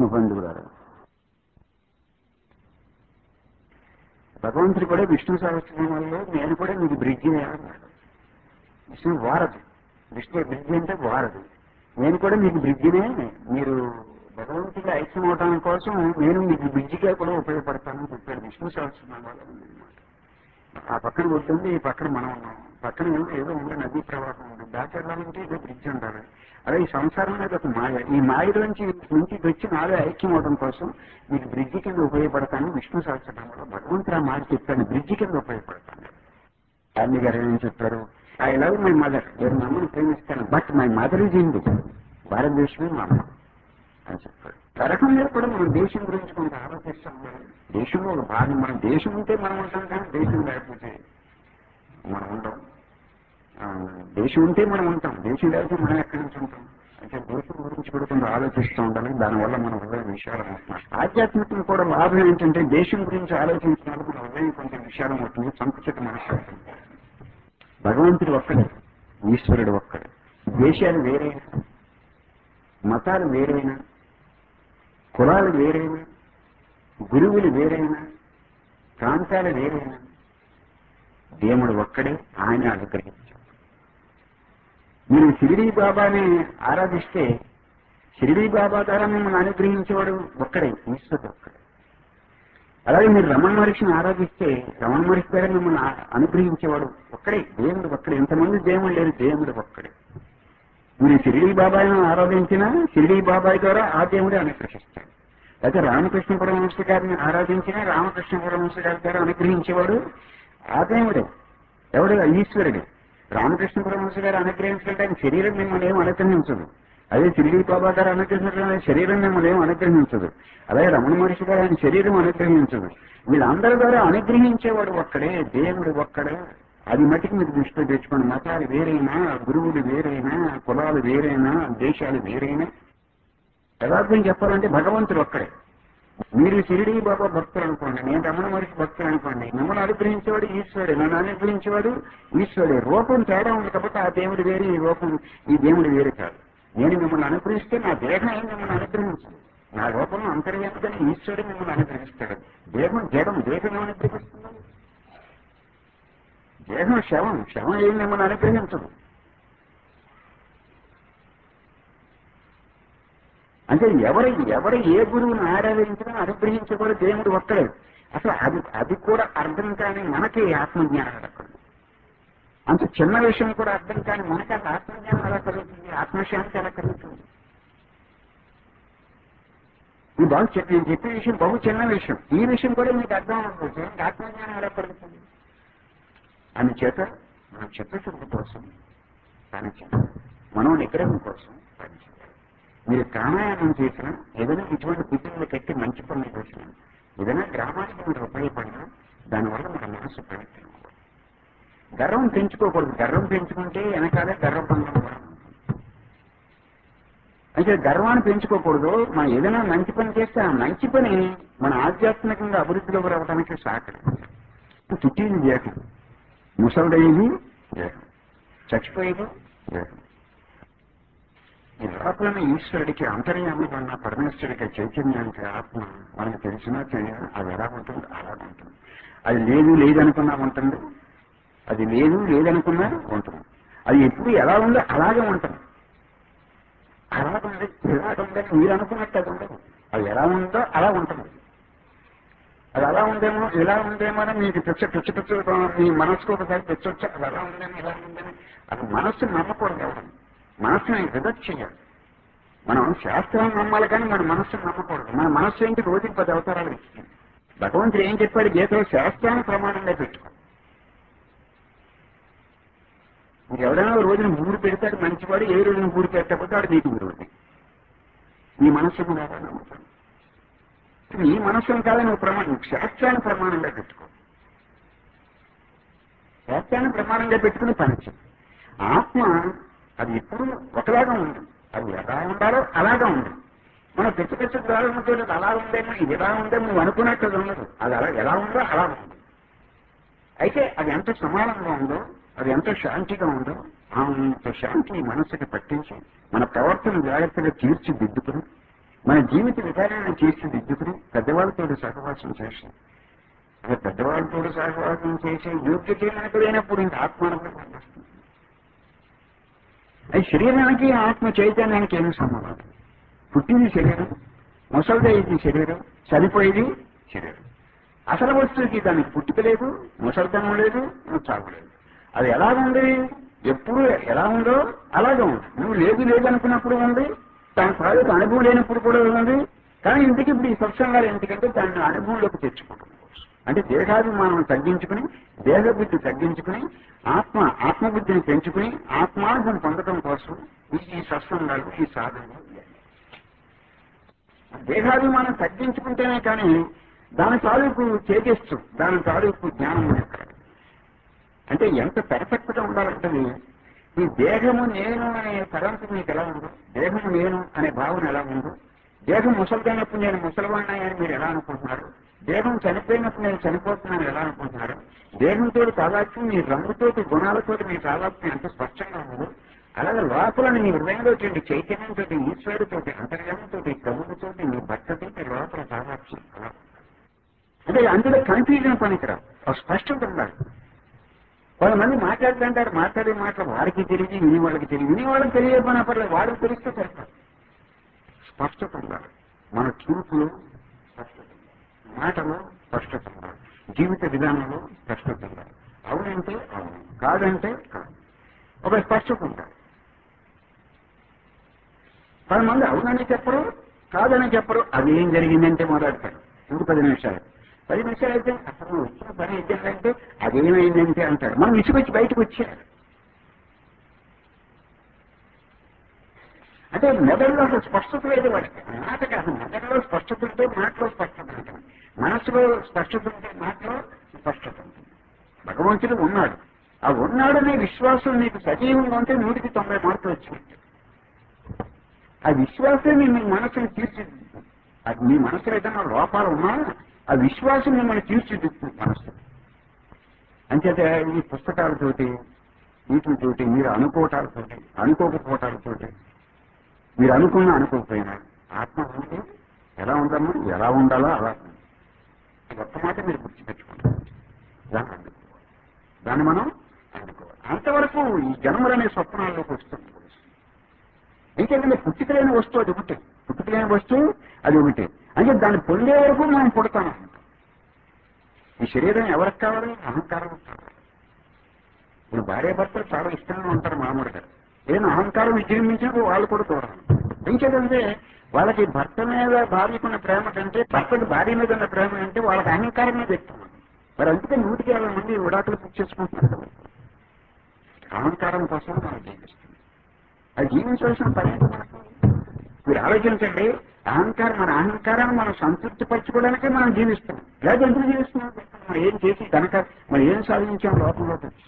ఆత్మ బంధువులారా భగవంతుడు కూడా విష్ణు సహస్రనామంలో నేను కూడా మీకు బ్రిడ్జి అన్నాడు విష్ణు వారధి విష్ణు బ్రిడ్జి అంటే వారధి నేను కూడా మీకు బ్రిడ్జినే మీరు భగవంతుడి ఐక్యం అవడం కోసం నేను మీకు బ్రిడ్జిగా కూడా ఉపయోగపడతానని చెప్పాడు విష్ణు సహస్రనామాలో ఉందన్నమాట ఆ పక్కన ఉంటుంది ఈ పక్కన మనం ఉన్నాం పక్కన ఏదో ఏదో ఉంది నదీ ప్రవాహం ఉంది దాటి వెళ్ళాలంటే ఏదో బ్రిడ్జ్ ఉండాలి అదే ఈ సంసారం అనేది ఒక మాయ ఈ మాయలోంచి నుంచి వచ్చి నాలో ఐక్యం అవడం కోసం మీకు బ్రిడ్జి కింద ఉపయోగపడతాను విష్ణు సహస్రనామంలో భగవంతుడు ఆ మాట చెప్పాను బ్రిడ్జి కింద ఉపయోగపడతాను గాంధీ గారు ఏమని చెప్పారు ఐ లవ్ మై మదర్ నేను మా అమ్మని ప్రేమిస్తాను but my mother is Hindu భారతదేశమే మా అమ్మ అని చెప్పాడు ఆ రకంగా కూడా మనం దేశం గురించి కొంత ఆలోచిస్తాం దేశంలో ఒక భాగం మనం దేశం ఉంటే మనం ఉంటాం కానీ దేశం లేకపోతే మనం ఉంటాం ఆ, దేశం ఉంటే మనం ఉంటాం దేశం లేకపోతే మనం ఎక్కడి నుంచి ఉంటాం అంటే దేశం గురించి కూడా కొంత ఆలోచిస్తూ ఉండాలి దానివల్ల మన హృదయం విశాలం అవుతున్నాం ఆధ్యాత్మికం కూడా లాభం ఏంటంటే దేశం గురించి ఆలోచించడం వల్ల మన హృదయం కొంచెం విశాలం అవుతుంది సంకుచిత మనసు అవుతుంది భగవంతుడు ఒక్కడే ఈశ్వరుడు ఒక్కడే దేశాలు వేరైనా మతాలు వేరైనా కులాలు వేరైనా గురువులు వేరైనా ప్రాంతాలు వేరైనా దేవుడు ఒక్కడే ఆయన అనుగ్రహించాడు మీరు షిరిడీ బాబాని ఆరాధిస్తే షిరిడీ బాబా ద్వారా మిమ్మల్ని అనుగ్రహించేవాడు ఒక్కడే ఈశ్వరుడు ఒక్కడే అలాగే మీరు రమణ మహర్షిని ఆరాధిస్తే రమణ మహర్షి ద్వారా మిమ్మల్ని ఆ- అనుగ్రహించేవాడు ఒక్కడే దేవుడు ఒక్కడే ఎంతమంది దేవుడు లేరు దేవుడు ఒక్కడే మీరు షిరిడీ బాబాయిని ఆరాధించినా షిరిడీ బాబాయ్ ద్వారా ఆ దేవుడే అనుగ్రహిస్తాడు అయితే రామకృష్ణ పరమహంస గారిని ఆరాధించినా రామకృష్ణ పరమహంస గారి ద్వారా అనుగ్రహించేవాడు ఆ దేవుడే ఎవడు ఈశ్వరుడు రామకృష్ణ పరమహంస గారు అనుగ్రహించినట్టు ఆయన శరీరం మిమ్మల్ని ఏం అనుగ్రహించదు అదే షిరిడీ బాబా గారు అనుగ్రహించడం ఆయన శరీరం మిమ్మల్ని ఏం అనుగ్రహించదు అలాగే రమణ మహర్షి గారు ఆయన శరీరం అనుగ్రహించదు వీళ్ళందరి ద్వారా అనుగ్రహించేవాడు ఒక్కడే దేవుడు ఒక్కడే అది మటుకు మీరు దృష్టిలో తెచ్చుకోండి మతాలు వేరైనా గురువులు వేరైనా కులాలు వేరైనా దేశాలు వేరైనా యథార్థం చెప్పాలంటే భగవంతుడు ఒక్కడే మీరు షిరిడీ బాబా భక్తులు అనుకోండి నేను రమణ మహర్షి భక్తులు అనుకోండి మిమ్మల్ని అనుగ్రహించేవాడు ఈశ్వరుడు నన్ను అనుగ్రహించేవాడు ఈశ్వరుడే రూపం తేడా ఉంది కాబట్టి ఆ దేవుడు వేరు ఈ రూపం ఈ దేవుడు వేరు కాదు నేను మిమ్మల్ని అనుగ్రహిస్తే నా దేహం ఏం మిమ్మల్ని అనుగ్రహించదు నా రూపంలో అంతర్యామిగా ఈశ్వరుడు మిమ్మల్ని అనుగ్రహిస్తాడు దేహం జడం దేహం ఏమని అనుగ్రహిస్తుంది దేహం శవం శవం ఏం మిమ్మల్ని అనుగ్రహించదు అంటే ఎవరు ఎవరు ఏ గురువుని ఆరాధించినా అనుగ్రహించకూడదు దేవుడు ఒక్కడే అసలు అది అది కూడా అర్థం కాని మనకి ఆత్మజ్ఞానం దక్కదు అంత చిన్న విషయం కూడా అర్థం కాని మనకి అది ఆత్మజ్ఞానం ఎలా కలుగుతుంది ఆత్మశాంతి ఎలా కలుగుతుంది ఈ బాగు చెప్పి నేను చెప్పే విషయం బహు చిన్న విషయం ఈ విషయం కూడా మీకు అర్థం అవ్వకపోతే ఇంకా ఆత్మజ్ఞానం ఎలా కలుగుతుంది అందుచేత మన చిత్తశుద్ధి కోసం పనిచేయాలి మనం నిగ్రహం కోసం పనిచేయాలి మీరు ప్రాణాయామం చేసినా ఏదైనా ఇటువంటి కుటుంబాలు కట్టి మంచి పనులు చేసినా ఏదైనా గ్రామానికి మీరు ఉపయోగపడినా దానివల్ల మన మనసు పవిత్రం అవ్వాలి. గర్వం పెంచుకోకూడదు గర్వం పెంచుకుంటే వెనకాలే గర్వపందం కూడా ఉంటుంది. అయితే గర్వాన్ని పెంచుకోకూడదు మనం ఏదైనా మంచి పని చేస్తే ఆ మంచి పని మన ఆధ్యాత్మికంగా అభివృద్ధిలోకి రావడానికి సహకరిస్తుంది తుట్టింది దేహం ముసలిదయ్యేది దేహం చచ్చిపోయేది దేహం ఈ లోపల ఈశ్వరుడికి అంతర్యామిగా ఉన్న పరమేశ్వరుడికి చైతన్యానికి ఆత్మ మనకు తెలిసినా తెలియదు అది ఎలా ఉంటుంది అలా ఉంటుంది అది లేదు లేదనుకున్నా ఉంటుంది అది లేదు లేదనుకున్నా ఉంటుంది అది ఎప్పుడు ఎలా ఉందో అలాగే ఉంటుంది అలాగుంది ఇలాగుంది మీరు అనుకున్నట్టు అది ఉండదు అది ఎలా ఉందో అలా ఉంటుంది అది అలా ఉందేమో ఇలా ఉందేమో అని మీకు పిచ్చ పిచ్చ పిచ్చ మీ మనసుకు ఒకసారి పిచ్చొచ్చు అది అలా ఉందేమో ఇలా ఉందేమో అది మనస్సు నమ్మకూడదు ఎవరు మనస్సుని రిజెక్ట్ చేయాలి మనం శాస్త్రాన్ని నమ్మాలి కానీ మన మనస్సును నమ్మకూడదు మన మనస్సు ఏంటి రోజుకి పది అవతారాలు ఇస్తుంది భగవంతుడు ఏం చెప్పాడు గీతలో శాస్త్రాన్ని ప్రమాణంగా పెట్టుకో నీకు ఎవరైనా ఓ రోజున ఊరు పెడతాడు మంచివాడు ఏ రోజున ఊరు పెట్టకపోతే వాడు నీకు విరోధి నీ మనస్సును కాదా నమ్ముతాను నీ మనస్సును కాదా నువ్వు ప్రమాణం శాస్త్రాన్ని ప్రమాణంగా పెట్టుకో శాస్త్రాన్ని ప్రమాణంగా పెట్టుకుని పనిచేయి ఆత్మ అది ఎప్పుడు ఒకలాగా ఉంది అది ఎలా ఉండాలో అలాగా ఉంది మన పిచ్చ పిచ్చ ప్రారంభంతో అలా ఉందేమో ఇది ఎలా ఉందేమో నువ్వు అనుకున్నట్టు అది ఉండదు అది అలా ఎలా ఉందో అలా ఉంది అయితే అది ఎంత సమానంగా ఉందో అది ఎంత శాంతిగా ఉందో అంత శాంతి మనసుకి పట్టించి మన ప్రవర్తన జాగ్రత్తగా తీర్చిదిద్దుకుని మన జీవిత విధానాన్ని చేసి దిద్దుకుని పెద్దవాళ్ళతో సహవాసం చేసి అదే పెద్దవాళ్ళతో సహవాసం చేసే యోగ్యత మనకు లేనప్పుడు ఇంకా ఆత్మానుభవం వస్తుంది అది శరీరానికి ఆత్మ చైతన్యానికి ఏమి సంబంధం పుట్టింది శరీరం ముసలిదైంది శరీరం చనిపోయేది శరీరం అసలు వస్తువుకి దానికి పుట్టుక లేదు ముసలితనం లేదు చావు లేదు అది ఎలా ఉంది ఎప్పుడు ఎలా ఉందో అలాగే ఉంది నువ్వు లేదు లేదు అనుకున్నప్పుడు ఉంది దాని తాలూకు అనుభవం లేనప్పుడు కూడా ఉంది కానీ ఇంటికి ఇప్పుడు ఈ సత్సంగాలు ఎందుకంటే దాన్ని అనుభవంలోకి తెచ్చుకోవడం కోసం అంటే దేహాభిమానం తగ్గించుకుని దేహబుద్ధి తగ్గించుకుని ఆత్మ ఆత్మబుద్ధిని పెంచుకుని ఆత్మానుభవం పొందడం కోసం ఈ ఈ సత్సంగాలు ఈ సాధనలు ఇవన్నీ. దేహాభిమానం తగ్గించుకుంటేనే కానీ దాని తాలూకు తేజస్సు దాని తాలూకు జ్ఞానం మనకు కలగదు. అంటే ఎంత పెర్ఫెక్ట్ గా ఉండాలంటే ఈ దేహము నేను అనే తలంపు మీకు ఎలా ఉందో దేహము నేను అనే భావన ఎలా ఉందో దేహం ముసలిదైనప్పుడు నేను ముసలివాడిని అని మీరు ఎలా అనుకుంటున్నారు దేహం చనిపోయినప్పుడు నేను చనిపోతున్నాను ఎలా అనుకుంటున్నారు దేహంతో తాదాత్మ్యం మీ రంగుతోటి గుణాలతోటి మీ తాదాత్మ్యం ఎంత స్పష్టంగా ఉందో అలాగే లోపల నీ హృదయంలో చైతన్యంతో ఈశ్వరుడితో అంతర్యామంతో ప్రభుత్వతోటి నీ భర్తతోటి లోపల తాదాత్మ్యం అలా అంటే అందులో కన్ఫ్యూజన్ పనికిరా ఒక స్పష్టత ఉండాలి కొంతమంది మాట్లాడుతుంటారు మాట్లాడే మాటలు వారికి తెలియదు విని వాళ్ళకి తెలియదు విని వాళ్ళకి తెలియకపోయినా పర్లేదు వాడికి తెలిస్తే సరిపడు స్పష్టత ఉండాలి మన చూపులో స్పష్టత ఉండాలి మాటలో స్పష్టత ఉండాలి జీవిత విధానంలో స్పష్టత ఉండాలి అవునంటే అవును కాదంటే కాదు ఒక స్పష్టత ఉండాలి కొంతమంది అవునని చెప్పరు కాదని చెప్పరు అది ఏం జరిగిందంటే మొదలెడతారు ఇంకో పది నిమిషాలు పది నిమిషాలు అయితే అసలు వచ్చిన పని ఏంటంటే అదేమైందంటే అంటారు మనం ఇసుకొచ్చి బయటకు వచ్చారు అంటే మెదడులో అసలు స్పష్టత లేదు వాడికి మాట కాదు మెదడులో స్పష్టత ఉంటే మాటలో స్పష్టత ఉంటుంది మనసులో స్పష్టత ఉంటే మాటలో స్పష్టత ఉంటుంది భగవంతుడు ఉన్నాడు ఆ ఉన్నాడనే విశ్వాసం నీకు సజీవంగా ఉంటే నూటికి తొంభై మార్కులు వచ్చినట్టు ఆ విశ్వాసమే మీ మనసుని తీర్చిదిద్దుతుంది అది మీ మనసులో ఏదైనా లోపాలు ఉన్నా ఆ విశ్వాసం మిమ్మల్ని తీర్చిదిద్దుతుంది మనసు అంచేత ఈ పుస్తకాలతోటి వీటితోటి మీరు అనుకోవటాలతోటి అనుకోకపోవటాలతోటి మీరు అనుకున్నా అనుకోకపోయినా ఆత్మ ఉంటే ఎలా ఉందమ్మా ఎలా ఉండాలో అలా ఉంది. ఈ ఒక్క మాట మీరు గుర్తుపెట్టుకుంటారు దాన్ని అందుకోవాలి దాన్ని మనం అందుకోవాలి అంతవరకు ఈ జన్మలనే స్వప్నాల్లోకి వస్తుంది ఇంకేంటంటే పుట్టుకలేని వస్తువు అది ఒకటి పుట్టుకలేని వస్తువు అది ఒకటి అంటే దాన్ని పొందే వరకు మనం పుడతాం ఈ శరీరం ఎవరికి కావాలి అహంకారం కావాలి ఇప్పుడు భార్య భర్తలు చాలా ఇష్టంగా ఉంటారు మామూలుగా ఏదైనా అహంకారం విజృంభించినప్పుడు వాళ్ళు కూడా దూరం ఇంకేదంటే వాళ్ళకి భర్త మీద భార్యకున్న ప్రేమ కంటే భర్తకు భార్య మీద ఉన్న ప్రేమ అంటే వాళ్ళకి అహంకారం మీద ఎక్కువ మరి అందుకే నూటికి యాభై మంది విడాకులు బుక్ చేసుకుంటున్నారు అహంకారం కోసం మనం జీవిస్తుంది అది జీవించవలసిన పని ఏంటి మనకు మీరు ఆలోచించండి అహంకారం మన అహంకారాన్ని మనం సంతృప్తి పరచుకోవడానికే మనం జీవిస్తాం లేదా ఎందుకు జీవిస్తున్నాం మనం ఏం చేసి కనుక మనం ఏం సాధించాం లోపంలోకి వచ్చి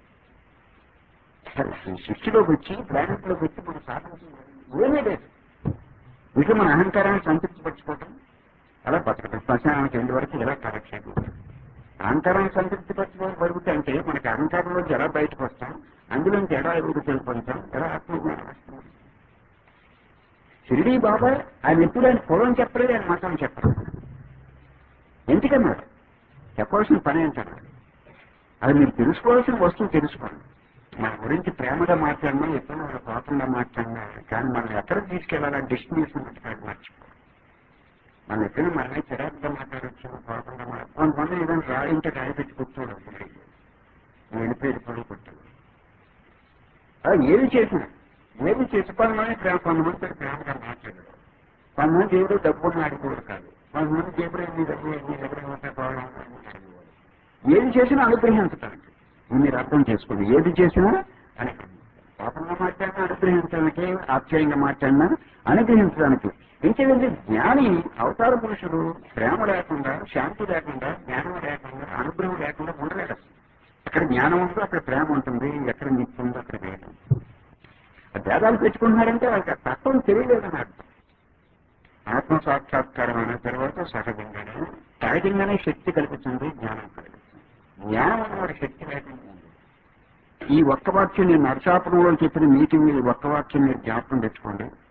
సృష్టిలోకి వచ్చి ప్లానెట్లోకి వచ్చి మనం సాధించింది ఏమీ లేదు ఇక మన అహంకారాన్ని సంతృప్తి పరచుకోవటం అలా బతకటం శ్మశానానికి వెళ్ళే వరకు ఇలా కాలక్షేపం అహంకారాన్ని సంతృప్తి పరచుకోగలిగితే అంటే మనకి అహంకారంలోంచి ఎలా బయటకు వస్తాం అందులోంచి ఎలా ఎదుగుదల పొందుతాం ఎలా ఆత్మజ్ఞానం వస్తుంది షిరిడీ బాబా ఆయన ఎప్పుడు ఆయన పొలం చెప్పలేదు ఆయన మతం చెప్పలేదు ఎందుకన్నాడు చెప్పవలసిన పని ఏంటన్నాడు అది మీరు తెలుసుకోవాల్సిన వస్తువు తెలుసుకోండి మన గురించి ప్రేమగా మాట్లాడినా ఎప్పుడు మన కోపంగా మాట్లాడినా కానీ మనం ఎక్కడ తీసుకెళ్లాలని డెస్టినేషన్ మాట్లాడి మర్చిపో మనం ఎక్కడ మనమే చిరాకుగా మాట్లాడచ్చు కోపంగా మాట్లాడు కొంతమంది ఏదైనా రాయింటే రాయి పెట్టి కూర్చోడు వెళ్ళిపోయి పని కొట్టాడు అది ఏది చేసినా ఏది చేసి కొంతమంది ప్రేమ కొంతమంది ప్రేమగా మాట్లాడారు కొంతమంది దేవుడు డబ్బు ఆడుకోడు కాదు కొంతమంది దేవుడు ఎన్ని డబ్బు ఎన్ని దగ్గర ఉంటే బాగుంటుంది ఏది చేసినా అనుగ్రహించటానికి మీరు అర్థం చేసుకోండి ఏది చేసినా అనుగ్రహించాలి కోపంగా మాట్లాడినా అనుగ్రహించడానికి ఆప్యాయంగా మాట్లాడినా అనుగ్రహించడానికి ఇంకేంటంటే జ్ఞాని అవతార పురుషుడు ప్రేమ లేకుండా శాంతి లేకుండా జ్ఞానం లేకుండా అనుగ్రహం లేకుండా ఉండలేడు అసలు. ఎక్కడ జ్ఞానం ఉందో అక్కడ ప్రేమ ఉంటుంది ఎక్కడ నిత్యం ఉందో అక్కడ వేదం ఆ భేదాలు పెట్టుకుంటున్నారంటే వాళ్ళకి ఆ తత్వం తెలియలేదని అర్థం ఆత్మ సాక్షాత్కారం అయిన తర్వాత సహజంగానే సహజంగానే శక్తి కల్పిస్తుంది జ్ఞానం కలుగుతుంది జ్ఞానం అన్నవాడి శక్తి లేకుండా ఉంది. ఈ ఒక్క వాక్యం నేను నరసాపురంలో చెప్పిన మీటింగ్ ఈ ఒక్క వాక్యం మీరు జ్ఞాపకం తెచ్చుకోండి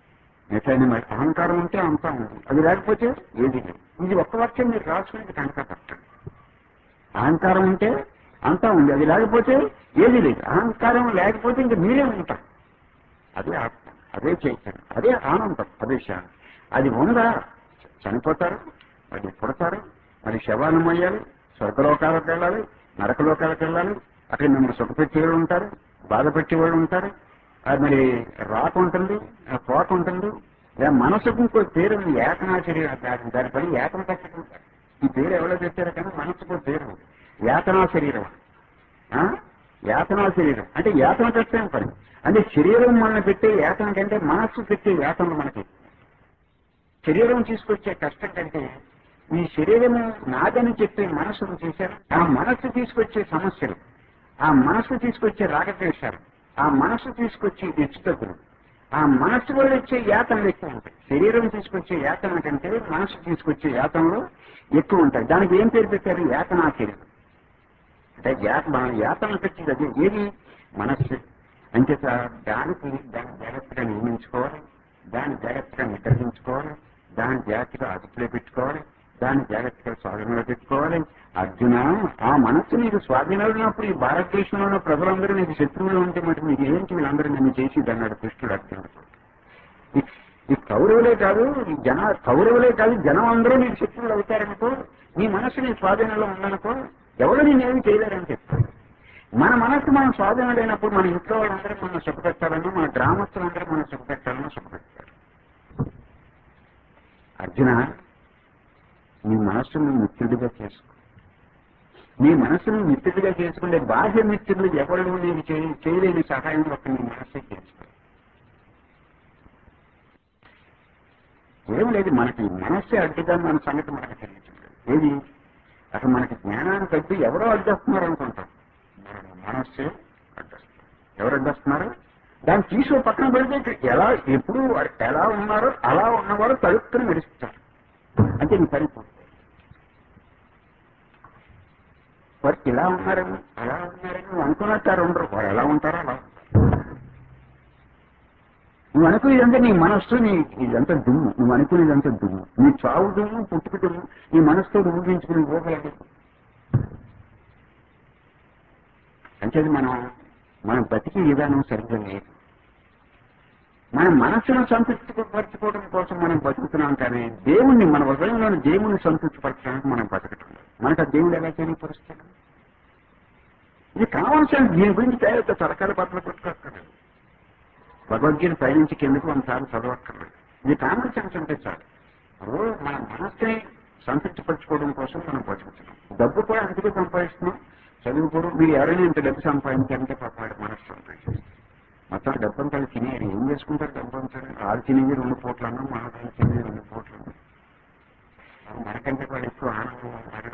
ఎట్లయినా మరి అహంకారం ఉంటే అంతా ఉంది అది లేకపోతే ఏది లేదు ఇది ఒక్క వాక్యం మీరు రాసుకుని కనుక పట్టండి అహంకారం ఉంటే అంతా ఉంది అది లేకపోతే ఏది లేదు అహంకారం లేకపోతే ఇంక మీరే ఉంటారు అదే ఆత్మ అదే చైతన్యం అదే ఆనందం అదే శాంతి అది ఉందా చనిపోతారు మరి పుడతారు మరి శవాన్ని మొయ్యాలి స్వర్గలోకాలకు వెళ్ళాలి నరకలోకాలకు వెళ్ళాలి అక్కడ మిమ్మల్ని సుఖపెట్టే వాళ్ళు ఉంటారు బాధ పెట్టే వాళ్ళు ఉంటారు అది మరి రాక ఉంటుంది ఆ పోక ఉంటుంది లేదా మనసుకు ఇంకో పేరు ఉంది, ఏకనాచర్య దాని దాని పని ఏకన పెట్టడం ఈ పేరు ఎవరో పెట్టారు కానీ మనసుకు పేరు ఉంది. యాతనా శరీరం ఆ? యాతనా శరీరం అంటే యాతన పెట్టడం పని అంటే శరీరం మనల్ని పెట్టే యాతన కంటే మనస్సు పెట్టే యాతనలు మనకి శరీరం తీసుకొచ్చే కష్టం కంటే ఈ శరీరము నాదని చెప్పే మనస్సును చేశారు ఆ మనస్సు తీసుకొచ్చే సమస్యలు ఆ మనస్సు తీసుకొచ్చే రాగద్వేషాలు ఆ మనస్సు తీసుకొచ్చే హెచ్చుతగ్గులు ఆ మనస్సు వల్ల వచ్చే యాతనలు ఎక్కువ ఉంటాయి శరీరం తీసుకొచ్చే యాతన కంటే మనస్సు తీసుకొచ్చే యాతనలు ఎక్కువ ఉంటాయి దానికి ఏం పేరు పెట్టారు యాతనా శరీరం అంటే యా మన యాతన పెట్టింది అదే ఏది మనస్సు అంటే సార్ దానికి దాన్ని జాగ్రత్తగా నియమించుకోవాలి దాన్ని జాగ్రత్తగా నిగ్రహించుకోవాలి దాన్ని జాగ్రత్తగా అదుపులో పెట్టుకోవాలి దాన్ని జాగ్రత్తగా స్వాధీనంలో పెట్టుకోవాలి అర్జున ఆ మనస్సు నీకు స్వాధీనంలో ఉన్నప్పుడు ఈ భారతదేశంలో ఉన్న ప్రజలందరూ నీకు శత్రువులు ఉంటే మరి నీకు ఏంటి వీళ్ళందరూ నిన్ను చేసి అన్నాడు కృష్ణుడు అర్జునుడు ఈ- ఈ కౌరవులే కాదు ఈ జన కౌరవులే కాదు జనం అందరూ నీకు శత్రువులు అవుతారనుకో నీ మనస్సు నీ స్వాధీనంలో ఉందనుకో ఎవరు నేనేమి చేయలేరని చెప్తారు మన మనస్సు మనం స్వాధీనం లేనప్పుడు మన ఇంట్లో వాళ్ళందరూ మనం సుఖపెట్టాలన్నా మన గ్రామస్తులందరూ మనం సుఖపెట్టాలన్నా సుఖపెట్టారు అర్జున నీ మనస్సును మిత్రుడిగా చేసుకో నీ మనస్సును మిత్రుడిగా చేసుకుంటే బాహ్య మిత్రులు ఎవరు నీకు చేయ- చేయలేని సహాయం ఒక నీ మనస్సే చేసుకో ఏం లేదు మనకి మనస్సే అడ్డుగా మన సంగతి మనకు తెలియట్లేదు ఏది అసలు మనకి జ్ఞానానికి అడ్డు ఎవరో అడ్డొస్తున్నారు అనుకుంటాం మన మనస్సే అడ్డొస్తారు ఎవరు అడ్డొస్తున్నారు దాన్ని తీసుకో పక్కన పెడితే ఎలా ఎప్పుడు వారు ఎలా ఉన్నారో అలా ఉన్నవారు తలుపుకుని మెరుస్తారు అంటే నీ పని పూర్తి. వారు ఇలా ఉన్నారని అలా ఉన్నారని నువ్వు అనుకున్నట్టు ఉండరు వారు ఎలా ఉంటారో అలా ఉంటారు నువ్వు అనుకునేదంతా నీ మనస్సు నీ ఇదంతా దుమ్ము నువ్వు అనుకునేదంతా దుమ్ము నీ చావు దుమ్ము పుట్టుకు దుమ్ము నీ మనసుతో ఊహించుకుని పోగలదు అంటే మనం మనం బతికి విధానం సరిగ్గా లేదు మన మనస్సును సంతృప్తిపరచుకోవడం కోసం మనం బతుకుతున్నాం కానీ దేవుణ్ణి మన హృదయంలోని దేవుణ్ణి సంతృప్తిపరచడానికి మనం బతకటం లేదు మనకు ఆ దేవుడు ఎలా తెలియపరుస్తాడు ఇది కావాల్సిన దీని గురించి తయారు తరకాల బట్టలు పెట్టుకోక్కర్లేదు భగవద్గీత పైనుంచి కిందకు వందసార్లు చదవక్కర్లేదు ఇది కామన్ సెన్స్ ఉంటే చాలు ఇప్పుడు మన మనస్సుని సంతృప్తిపరచుకోవడం కోసం మనం బతుకుతున్నాం డబ్బు కూడా అందుకే సంపాదిస్తున్నాం చదువు కూడా మీరు ఎవరైనా ఇంత డబ్బు సంపాదించారంటే పాపాడు మనస్సు సంపాదించారు మొత్తం డబ్బు అంతా తినేది ఏం చేసుకుంటారు డబ్బు అంతా ఆరు తినేది రెండు పూట్ల అన్నం మన దాన్ని తినేది రెండు పూట్ల అన్నం. మనకంటే వాళ్ళు ఎక్కువ ఆనందం ఉంటారు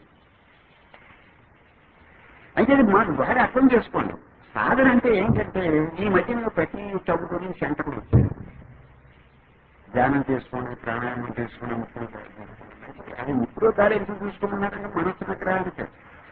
అయితే ఇది మాకు బాగా అర్థం చేసుకోండి సాధన అంటే ఏంటంటే ఈ మధ్యన ప్రతి చదువుకుని సెంటర్లు వచ్చాయి ధ్యానం చేసుకోండి ప్రాణాయామం చేసుకోండి ముక్కులు గాలి తీసుకోండి. అది ముక్కులో గాలి ఎందుకు చూసుకోమన్నారంటే మనస్సు విగ్రహానికి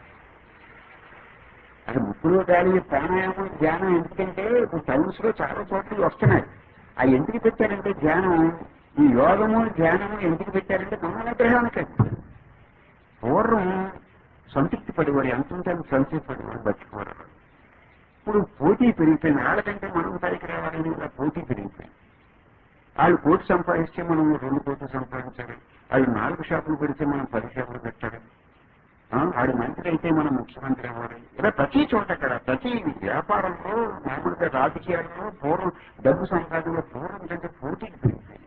అది ముక్కులో గాలి ప్రాణాయామం ధ్యానం ఎందుకంటే ఇప్పుడు సైన్స్ లో చాలా చోట్ల వస్తున్నాయి ఆ ఎందుకు పెట్టారంటే ధ్యానం ఈ యోగము ధ్యానము ఎందుకు పెట్టారంటే మన విగ్రహానికి పూర్వం సంతృప్తి పడేవారు ఎంత ఉంటే అంత సంతృప్తి పడేవారు బతికేవారు ఇప్పుడు పోటీ పెరిగిపోయింది వాళ్ళకంటే మనం పైకి రావాలని ఇలా పోటీ పెరిగిపోయింది వాళ్ళు కోటి సంపాదిస్తే మనం రెండు కోట్లు సంపాదించాలి వాళ్ళు నాలుగు షాపులు పెడితే మనం పది షాపులు పెట్టాలి ఆ, వాడు మంత్రి అయితే మనం ముఖ్యమంత్రి అవ్వాలి ఇలా ప్రతి చోట అక్కడ ప్రతి వ్యాపారంలో మామూలుగా రాజకీయాల్లో పూర్వం డబ్బు సంపాదనలో పూర్వం కంటే పోటీ పెరిగిపోయింది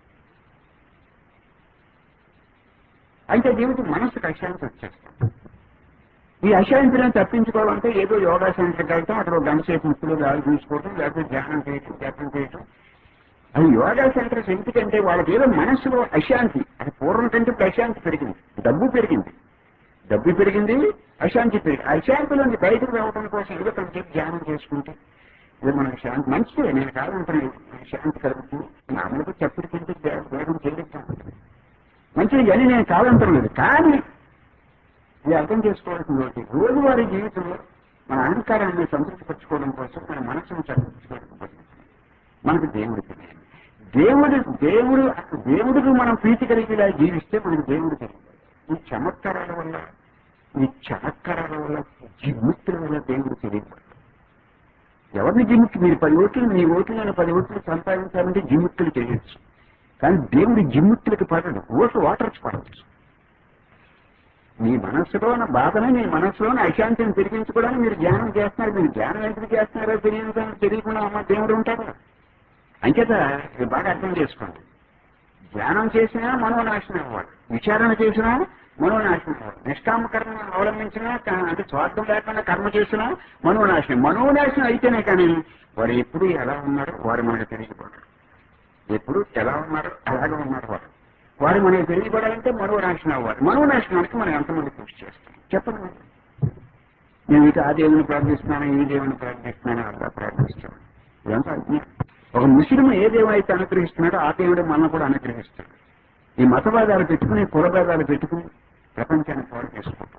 అయితే దీనికి మనసుకు అశాంతి వచ్చేస్తాం ఈ అశాంతిని తప్పించుకోవాలంటే ఏదో యోగా సెంటర్కి వెళ్తాం అక్కడ ఒక గంట సేపు ముక్కులు గాలి చూసుకోవటం లేకపోతే ధ్యానం చేయటం జపం చేయటం అది యోగా సెంటర్స్ ఎందుకంటే వాళ్ళకి ఏదో మనస్సులో అశాంతి అది పూర్వం కంటే ఇప్పుడు అశాంతి పెరిగింది డబ్బు పెరిగింది డబ్బు పెరిగింది అశాంతి పెరిగింది అశాంతి నుంచి బయటకు రావడం కోసం ఏదో కొంచెం ధ్యానం చేసుకుంటే ఇది మనకి శాంతి మంచిదే నేను కాదంటాను శాంతి కలుగుతుంది మామూలుగా చప్పుడు తింటే వేగం చేయగలుగుతాం మంచిది కానీ నేను కాదంటలేదు కానీ ఇది అర్థం చేసుకోవాల్సింది ఒకటి రోజువారీ జీవితంలో మన అహంకారాన్ని సంతృప్తిపరచుకోవడం కోసం మన మనసును సంతృప్తిపరచుకోవడం మనకు దేవుడి తెలియదు దేవుడు దేవుడు దేవుడికి మనం ప్రీతి కలిగేలా జీవిస్తే మనకు దేవుడు తెలియదు ఈ చమత్కారాల వల్ల ఈ చమత్కారాల వల్ల జిమ్మిత్తుల వల్ల దేవుడు తెలియదు ఎవరిని జిమ్మిక్కి మీరు పది ఓట్లు మీ ఓట్లు నేను పది ఓట్లు సంపాదించాలంటే జిమ్మిక్కులు చేయొచ్చు కానీ దేవుడి జిమ్మిక్కులకి పడడు ఓట్లు వాటర్స్ పడవచ్చు మీ మనస్సులో ఉన్న బాధని మీ మనస్సులోని అశాంతిని తిరిగించుకోవడానికి మీరు ధ్యానం చేస్తున్నారు మీరు ధ్యానం ఎందుకు చేస్తున్నారో తెలియదు తెలియకుండా అమ్మ దేవుడు ఉంటారు అంచేత ఇది బాగా అర్థం చేసుకోండి ధ్యానం చేసినా మనోనాశనం అవ్వాలి విచారణ చేసినా మనోనాశనం అవ్వాలి నిష్కామ కర్మ అవలంబించినా క- అంటే స్వార్థం లేకుండా కర్మ చేసినా మనోనాశనం మనోనాశనం అయితేనే కానీ వారు ఎప్పుడు ఎలా ఉన్నారో వారు మనకు తెలియకూడదు ఎప్పుడు ఎలా ఉన్నారో అలాగే ఉన్నారు వారు వారు మనకి తెలియబడాలంటే మనోనాశనం అవ్వాలి మనోనాశనానికి మనం ఎంతమంది కృషి చేస్తాం చెప్పండి మరి. నేను ఇటు ఆ దేవుని ప్రార్థిస్తున్నాను ఈ దేవుని ప్రార్థిస్తున్నాను అలా ప్రార్థిస్తున్నాను ఇదంతా అజ్ఞానం. ఒక ముస్లిం ఏ దేవుడు అయితే అనుగ్రహిస్తున్నాడో ఆ దేవుడు మనల్ని కూడా అనుగ్రహిస్తాడు ఈ మతవాదాలు పెట్టుకుని కులభేదాలు పెట్టుకుని ప్రపంచాన్ని పాడు చేసుకుంటాం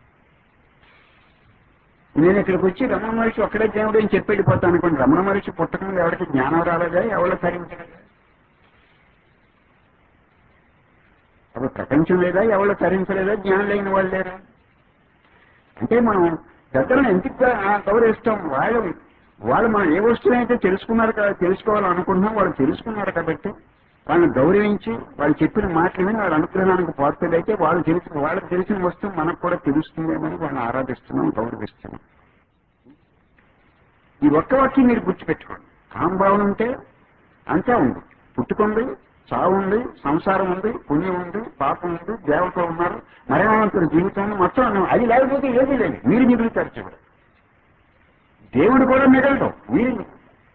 నేను ఇక్కడికి వచ్చి రమణ మహర్షి ఒక్కడే దేవుడు అని చెప్పి వెళ్ళిపోతాను అనుకోండి రమణ మహర్షి పుట్టకముందు ఎవరికి జ్ఞానం రాలేదా ఎవరు తరించలేదా అప్పుడు ప్రపంచం లేదా ఎవరు తరించలేదా జ్ఞానం లేని వాళ్ళు లేరా అంటే మనం పెద్దలను ఎందుకు గా- గౌరవిస్తాం వాళ్ళు వాళ్ళు మనం ఏ వస్తువు అయితే తెలుసుకున్నారు కదా తెలుసుకోవాలనుకుంటున్నాం వాళ్ళు తెలుసుకున్నారు కాబట్టి వాళ్ళని గౌరవించి వాళ్ళు చెప్పిన మాటలు విని వాళ్ళ అనుగ్రహానికి పాత్రలైతే వాళ్ళు తెలిసిన వాళ్ళకి తెలిసిన వస్తువు మనకు కూడా తెలుస్తుందేమని వాళ్ళని ఆరాధిస్తున్నాం గౌరవిస్తున్నాం ఈ ఒక్క వాక్యం మీరు గుర్తుపెట్టుకోండి కాంభావం ఉంటే అంతే ఉంది పుట్టుకుంది చావు ఉంది సంసారం ఉంది పుణ్యం ఉంది పాపం ఉంది దేవతలు ఉన్నారు మరణానంతర జీవితం మొత్తం ఉన్నాం. అది లేకపోతే ఏది లేదు మీరు మిగులుతారు చివరి దేవుడు కూడా మిగలడం మీరు మిగులుతారు.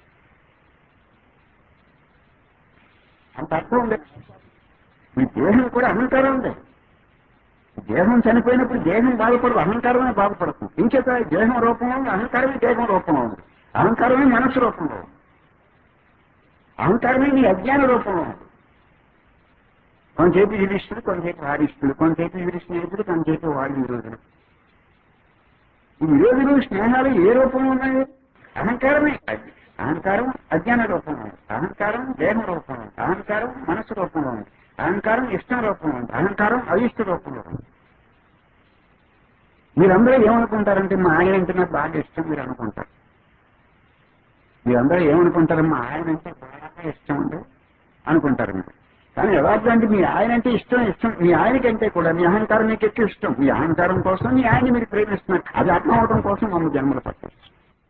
అంత అర్థం ఉంది మీ దేహం కూడా అహంకారం ఉంది దేహం చనిపోయినప్పుడు దేహం బాధపడదు అహంకారమే బాధపడుతుంది ఇంకేత దేహం రూపంలో ఉంది అహంకారమే దేహం రూపంలో ఉంది అహంకారమే మనసు రూపంలో ఉంది అహంకారమే నీ అజ్ఞాన రూపంలో ఉంది కొంతసేపు యుధిష్ఠుడు కొంతసేపు హారిష్ఠుడు కొంతసేపు వీరి స్నేహితుడు కొంతసేపు వాడి విరోధుడు ఈ విరోధులు స్నేహాలు ఏ రూపంలో ఉన్నాయి అహంకారమే అది. అహంకారం అజ్ఞాన రూపంలో ఉంది అహంకారం దేహ రూపంలో ఉంది అహంకారం మనసు రూపంలో ఉంది అహంకారం ఇష్టం రూపంలో ఉంది అహంకారం అయిష్ట రూపంలో ఉంది మీరందరూ ఏమనుకుంటారంటే మా ఆయన అంటే నాకు బాగా ఇష్టం మీరు అనుకుంటారు మీరందరూ ఏమనుకుంటారు మా ఆయన అంటే బాగా ఇష్టం ఉంది అనుకుంటారు మీరు కానీ యథార్థం అంటే మీ ఆయన అంటే ఇష్టం ఇష్టం మీ ఆయనకంటే కూడా మీ అహంకారం మీకు ఎక్కువ ఇష్టం మీ అహంకారం కోసం మీ ఆయన్ని మీరు ప్రేమిస్తున్నారు అది ఆత్మ అవడం కోసం మమ్మల్ని జన్మలు పట్టచ్చు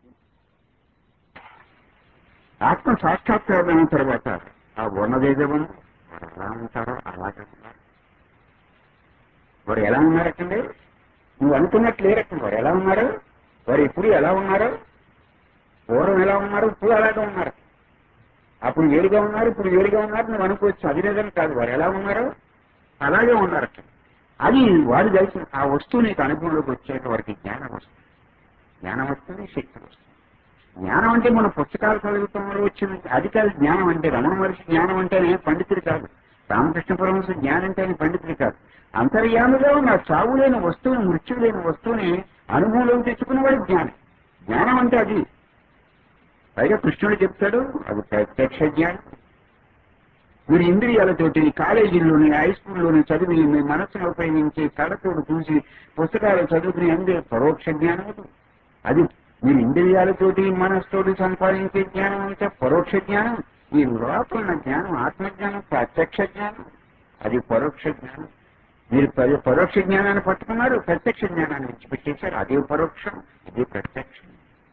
ఆత్మ సాక్షాత్కారమైన తర్వాత ఆ ఉన్నదేదో ఉంది వారు ఎలా ఉంటారో అలాగే ఉన్నారు వారు ఎలా ఉన్నారటండి నువ్వు అనుకున్నట్లు లేరటండి వారు ఎలా ఉన్నారు వారు ఎప్పుడు ఎలా ఉన్నారు పూర్వం ఎలా ఉన్నారు ఇప్పుడు అలాగే ఉన్నారు అప్పుడు వేరుగా ఉన్నారు ఇప్పుడు వేరుగా ఉన్నారు నువ్వు అనుకోవచ్చు అది లేదని కాదు వారు ఎలా ఉన్నారో అలాగే ఉన్నారట అది వారు తెలిసిన ఆ వస్తువు నీకు అనుభవంలోకి వచ్చాక వారికి జ్ఞానం వస్తుంది జ్ఞానం వస్తుంది శక్తి వస్తుంది జ్ఞానం అంటే మన పుస్తకాలు చదువుతాం వల్ల వచ్చింది అది కాదు జ్ఞానం అంటే రమణ మహర్షి జ్ఞానం అంటేనే పండితుడు కాదు రామకృష్ణ పరమహంస జ్ఞానం అంటేనే పండితుడు కాదు అంతర్యామిగా ఉన్న చావు లేని వస్తువుని మృత్యు లేని వస్తువుని అనుభవంలోకి తెచ్చుకున్నవాడు జ్ఞానం జ్ఞానం అంటే అది పైగా కృష్ణుడు చెప్తాడు అది ప్రత్యక్ష జ్ఞానం మీరు ఇంద్రియాలతోటి కాలేజీల్లోని హై స్కూల్లోని చదివి మీ మనస్సును ఉపయోగించి కళ్ళతోడు చూసి పుస్తకాలు చదువుకుని అందే పరోక్ష జ్ఞానం అది. అది మీరు ఇంద్రియాలతోటి మనస్సుతోటి సంపాదించే జ్ఞానం అంటే పరోక్ష జ్ఞానం ఈ లోపల ఉన్న జ్ఞానం ఆత్మజ్ఞానం ప్రత్యక్ష జ్ఞానం అది పరోక్ష జ్ఞానం మీరు పరి- పరోక్ష జ్ఞానాన్ని పట్టుకున్నారు ప్రత్యక్ష జ్ఞానాన్ని విడిచిపెట్టేశారు అదే పరోక్షం ఇదే ప్రత్యక్షం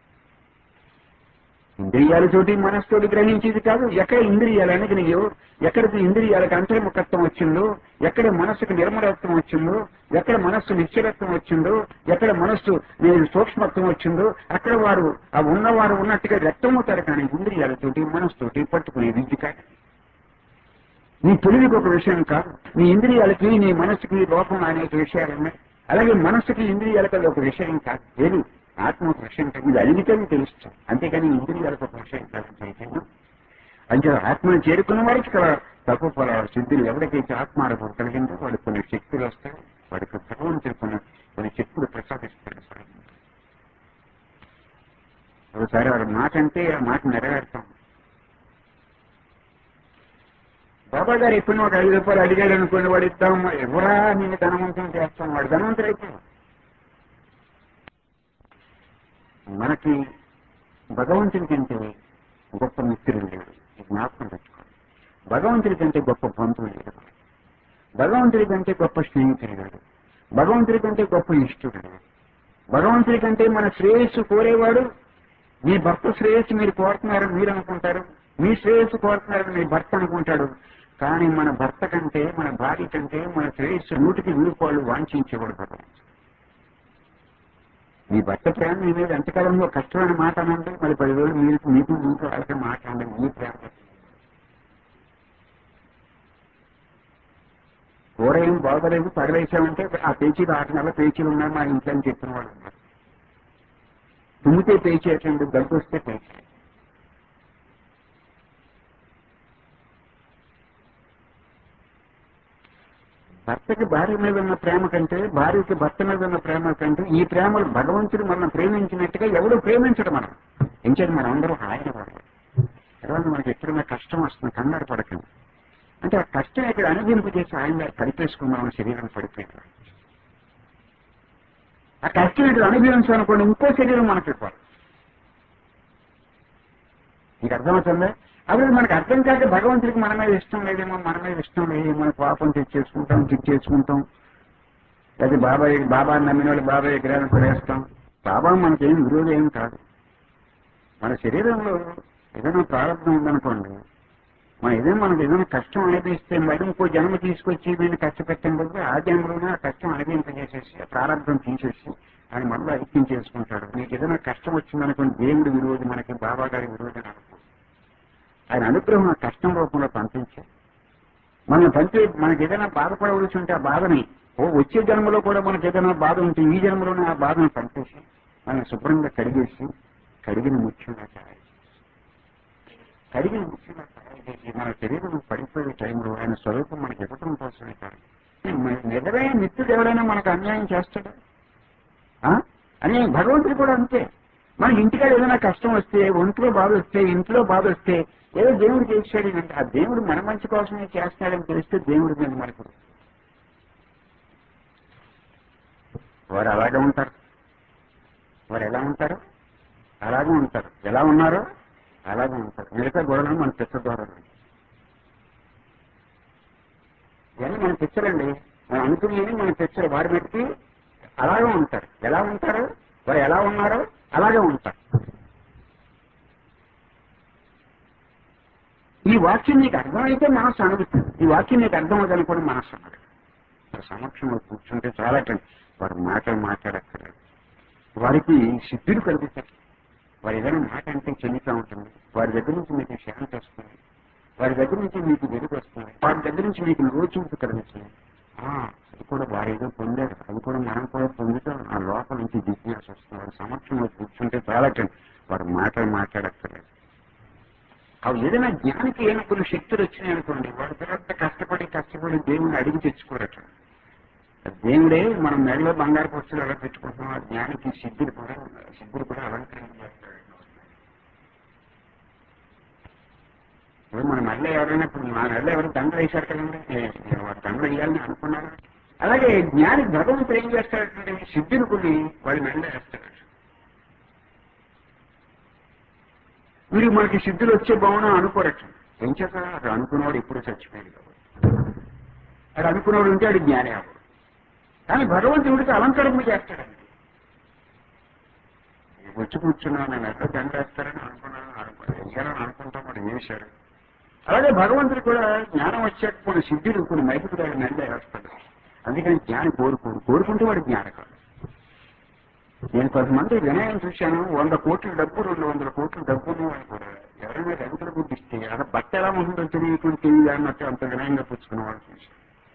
ఇంద్రియాలతోటి మనసుతోటి గ్రహించేది కాదు ఎక్కడ ఇంద్రియాలు అనగినాయో ఎక్కడికి ఇంద్రియాలకు అంతర్ముఖత్వం వచ్చిందో ఎక్కడ మనస్సుకు నిర్మలత్వం వచ్చిందో ఎక్కడ మనస్సు నిశ్చలత్వం వచ్చిందో ఎక్కడ మనస్సు నేను సూక్ష్మత్వం వచ్చిందో అక్కడ వారు ఆ ఉన్నవారు ఉన్నట్టుగా వ్యక్తమవుతారు కానీ ఇంద్రియాలతోటి మనస్సుతోటి పట్టుకునే విద్య కాదు నీ తెలివికి ఒక విషయం కాదు నీ ఇంద్రియాలకి నీ మనస్సుకి లోపం అనేక విషయాలు ఉన్నాయి అలాగే మనస్సుకి ఇంద్రియాలకి అది ఒక విషయం కాదు ఏది ఆత్మ ఒక విషయం కాదు ఇది అడిగితే నీకు తెలుస్తుంది అంతేకాని ఇంద్రియాలకు ఒక విషయం కాదు చైతన్యం అంటే ఆత్మను చేరుకున్న వారికి కదా తక్కువ ఫలాలు సిద్ధులు ఎవరికైతే ఆత్మానుభవం కలిగిందో వాడికి కొన్ని శక్తులు వస్తాయి వాడికి భగవంతుడు కొన్ని కొన్ని శక్తులు ప్రసాదిస్తాడు స్వామి. ఒకసారి వాడు మాట అంటే ఆ మాట నెరవేర్తాం బాబా గారు ఎప్పుడు ఒక ఐదు రూపాయలు అడిగాడు అనుకోండి వాడు ఇద్దాం ఎవరా నేను ధనవంతం చేస్తాను వాడు ధనవంతుడు అయితే మనకి భగవంతుడి కంటే గొప్ప మిత్రుడు లేడు ఇది జ్ఞాపకం పెట్టుకోండి భగవంతుడి కంటే గొప్ప బంధువు లేడు భగవంతుడి కంటే గొప్ప స్నేహితుడు లేడు భగవంతుడి కంటే గొప్ప ఇష్టడు లేడు భగవంతుడి కంటే మన శ్రేయస్సు కోరేవాడు మీ భర్త శ్రేయస్సు మీరు కోరుతున్నారని మీరు అనుకుంటారు మీ శ్రేయస్సు కోరుతున్నారని మీ భర్త అనుకుంటాడు కానీ మన భర్త కంటే మన భార్య కంటే మన శ్రేయస్సు నూటికి నూరుకోళ్ళు వాంఛించేవాడు భగవంతుడు మీ భర్త ప్రేమ మీ మీద ఎంతకాలంలో కష్టమైన మాట అనండి మరి పది రోజులు మీరు మీకు మీకు వాళ్ళకి మాట్లాడండి మీ ప్రేమ కూర ఏం బాగోలేదు పగలేసామంటే ఆ పేచీలు ఆట నెల పేచీలు ఉన్నాయి మా ఇంట్లో అని చెప్పిన వాళ్ళు ఉన్నారు తుమ్మితే పేచేటండి దగ్గు వస్తే పేచే భర్తకి భార్య మీద ఉన్న ప్రేమ కంటే భార్యకి భర్త మీద ఉన్న ప్రేమ కంటే ఈ ప్రేమలు భగవంతుడు మనం ప్రేమించినట్టుగా ఎవడు ప్రేమించడు మనం ఎంచేది మనం అందరూ హాయిగా పడాలి తర్వాత మనకి ఎప్పుడైనా కష్టం వస్తుంది కంగారు పడకండి అంటే ఆ కష్టం ఇక్కడ అనుభవింపు చేసి ఆయన కలిపేసుకున్నాం శరీరం పడిపోయింది ఆ కష్టం ఇక్కడ అనుభవించాలనుకోండి ఇంకో శరీరం మనకి ఇవ్వాలి మీకు అర్థమవుతుందా అప్పుడు మనకు అర్థం కాక భగవంతుడికి మన మీద ఇష్టం లేదేమో మన మీద ఇష్టం లేదేమో మన పాపం తెచ్చేసుకుంటాం తెచ్చేసుకుంటాం లేదా బాబాయ్ బాబా నమ్మిన వాళ్ళు బాబాయ్ విగ్రహాన్ని కొనేస్తాం బాబా మనకేం విరోధం ఏం కాదు మన శరీరంలో ఏదైనా ప్రారంభం ఉందనుకోండి మన ఏదైనా మనకు ఏదైనా కష్టం అనిపిస్తే మరి ఇంకో జన్మ తీసుకొచ్చి వీడిని కష్టపెట్టడం బదులు ఆ జన్మలోనే ఆ కష్టం అనిపింపజేసేసి ఆ ప్రారంభం తీసేసి ఆయన మళ్ళీ ఐక్యం చేసుకుంటాడు మీకు ఏదైనా కష్టం వచ్చిందనుకోండి దేవుడి విరోధి మనకి బాబా గారి విరోధి అనుకో ఆయన అనుగ్రహం ఆ కష్టం రూపంలో పంపించారు మనం పంపి మనకి ఏదైనా బాధపడవలసి ఉంటే ఆ బాధని ఓ వచ్చే జన్మలో కూడా మనకి ఏదైనా బాధ ఉంటే ఈ జన్మలోనే ఆ బాధను పంపేసి మనం శుభ్రంగా కడిగేసి కడిగిన ముఖ్యంగా తయారు చేసి కడిగిన ముఖ్యంగా తయారు చేసి మన శరీరం పడిపోయే టైంలో ఆయన స్వరూపం మనకి ఇవ్వటం కోసమే కాదు నిజమైన మిత్రుడు ఎవడైనా మనకు అన్యాయం చేస్తాడు ఆ? అని భగవంతుడు కూడా అంతే మనకి ఇంటికాడ ఏదైనా కష్టం వస్తే ఒంట్లో బాధ వస్తే ఇంట్లో బాధ వస్తే ఏదో దేవుడు చేశాడు అంటే ఆ దేవుడు మన మంచి కోసమే చేస్తున్నాడని తెలిస్తే దేవుడి మీద మనకు వారు అలాగే ఉంటారు వారు ఎలా ఉంటారు అలాగే ఉంటారు ఎలా ఉన్నారో అలాగే ఉంటారు మిగతా గొడవలు మన పిచ్చ ద్వారా ఇవన్నీ మన పిచ్చలండి మనం అనుకునేవి మన పిచ్చలు వారి మట్టికి అలాగే ఉంటారు ఎలా ఉంటారు వారు ఎలా ఉన్నారో అలాగే ఉంటారు ఈ వాక్యం నీకు అర్థమైతే మనసు అనుభవిస్తుంది ఈ వాక్యం నీకు అర్థమవుతుంది కూడా మనసు అన్నది వారి సమక్షంలో కూర్చుంటే చాలా టైం వారు మాటలు మాట్లాడక్కర్లేదు వారికి సిద్ధులు కలుగుతాయి వారి ఏదైనా మాట అంటే చెందుతూ ఉంటుంది వారి దగ్గర నుంచి మీకు శాంతి వస్తుంది వారి దగ్గర నుంచి మీకు వెలుగు వస్తుంది వారి దగ్గర నుంచి మీకు లోచూపు కలుగుతుంది ఆ, అది కూడా వారు ఏదో పొందారు అది కూడా మనం కూడా పొందుతాం ఆ లోపల నుంచి జిజ్ఞాస వస్తుంది వారి సమక్షంలో కూర్చుంటే చాలా టైం వారు మాటలు మాట్లాడక్కర్లేదు అవి ఏదైనా జ్ఞానికి ఏమైనా కొన్ని శక్తులు వచ్చినాయి అనుకోండి వాడు తర్వాత కష్టపడి కష్టపడి దేవుని అడిగి తెచ్చుకోరట దేవుడే మనం మెడలో బంగారు పక్షులు ఎలా పెట్టుకుంటున్నాం ఆ జ్ఞానికి సిద్ధులు కూడా సిద్ధులు కూడా అలంకరణ చేస్తాడు ఇప్పుడు మన మెడలో ఎవరైనా ఇప్పుడు మా మెడలో ఎవరు దండలు వేశారు కదండి ఏ- ఏ వారు దండలు వేయాలని అనుకున్నారు అలాగే జ్ఞాని భగవంతుడు ఏం చేస్తాడంటే సిద్ధులు కొన్ని వాడి మెడలో వేస్తాడు వీరు మనకి సిద్ధులు వచ్చే బాగున్నా అనుకోరట ఏం చేత అక్కడ అనుకున్నవాడు ఎప్పుడు చచ్చిపోయాడు కాబట్టి అక్కడ అనుకున్నవాడు ఉంటే వాడు జ్ఞాని అవ్వడు కానీ భగవంతుడికి అలంకరణ చేస్తాడండి వచ్చి కూర్చున్నా నేను ఎట్లా దండ వేస్తారని అనుకున్నాను అనుకో- వేశారని అనుకుంటాం మరి వేశారు అలాగే భగవంతుడు కూడా జ్ఞానం వచ్చాక కొన్ని సిద్ధులు కొన్ని మైపుడు నెల వేస్తాడు అందుకని జ్ఞాని కోరుకోడు కోరుకుంటే వాడు జ్ఞానం కాదు నేను కొంతమంది వినయం చూశాను వంద కోట్ల డబ్బు రెండు వందల కోట్ల డబ్బు అని కూడా ఎవరైనా రైతులు గుర్తిస్తే అక్కడ బట్ట ఎలా ఉంటుందో తెలియకుంటే అన్నట్టు అంత వినయంగా పుచ్చుకున్న వాళ్ళు చూశాను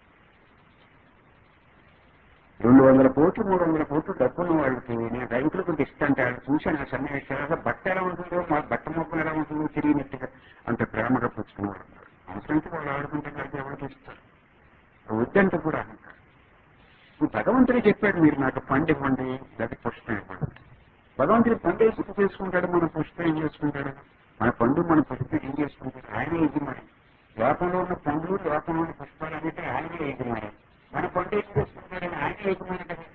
రెండు వందల కోట్లు మూడు వందల కోట్లు డబ్బున్న వాళ్ళకి నేను రైతులకు ఇస్తాంటే వాళ్ళు చూశాను ఆ సన్నివేశాలు అసలు బట్ట ఎలా ఉంటుందో మా బట్ట మొక్కలు ఎలా ఉంటుందో తెలియనట్టుగా అంత ప్రేమగా పుచ్చుకున్నవాడు అవసరంతో వాళ్ళు ఆడుకుంటే కలిసి ఎవరికి ఇస్తారు వద్దంటే కూడా అహంకారం ఇప్పుడు భగవంతుడే చెప్పాడు మీరు నాకు పండు ఇవ్వండి లేకపోతే పుష్పం ఇవ్వండి భగవంతుడు పండు వేసి చేసుకుంటాడు మన పుష్పం ఏం చేసుకుంటాడు మన పండు మన పుష్పం ఏం చేసుకుంటాడు ఆయన ఇది మరి లోకంలో ఉన్న పండ్లు లోకంలో ఉన్న పుష్పాలు అనేది ఆయనే యజమాని మన పంట ఏం చేసుకుంటాడని ఆయన యజమాని కదా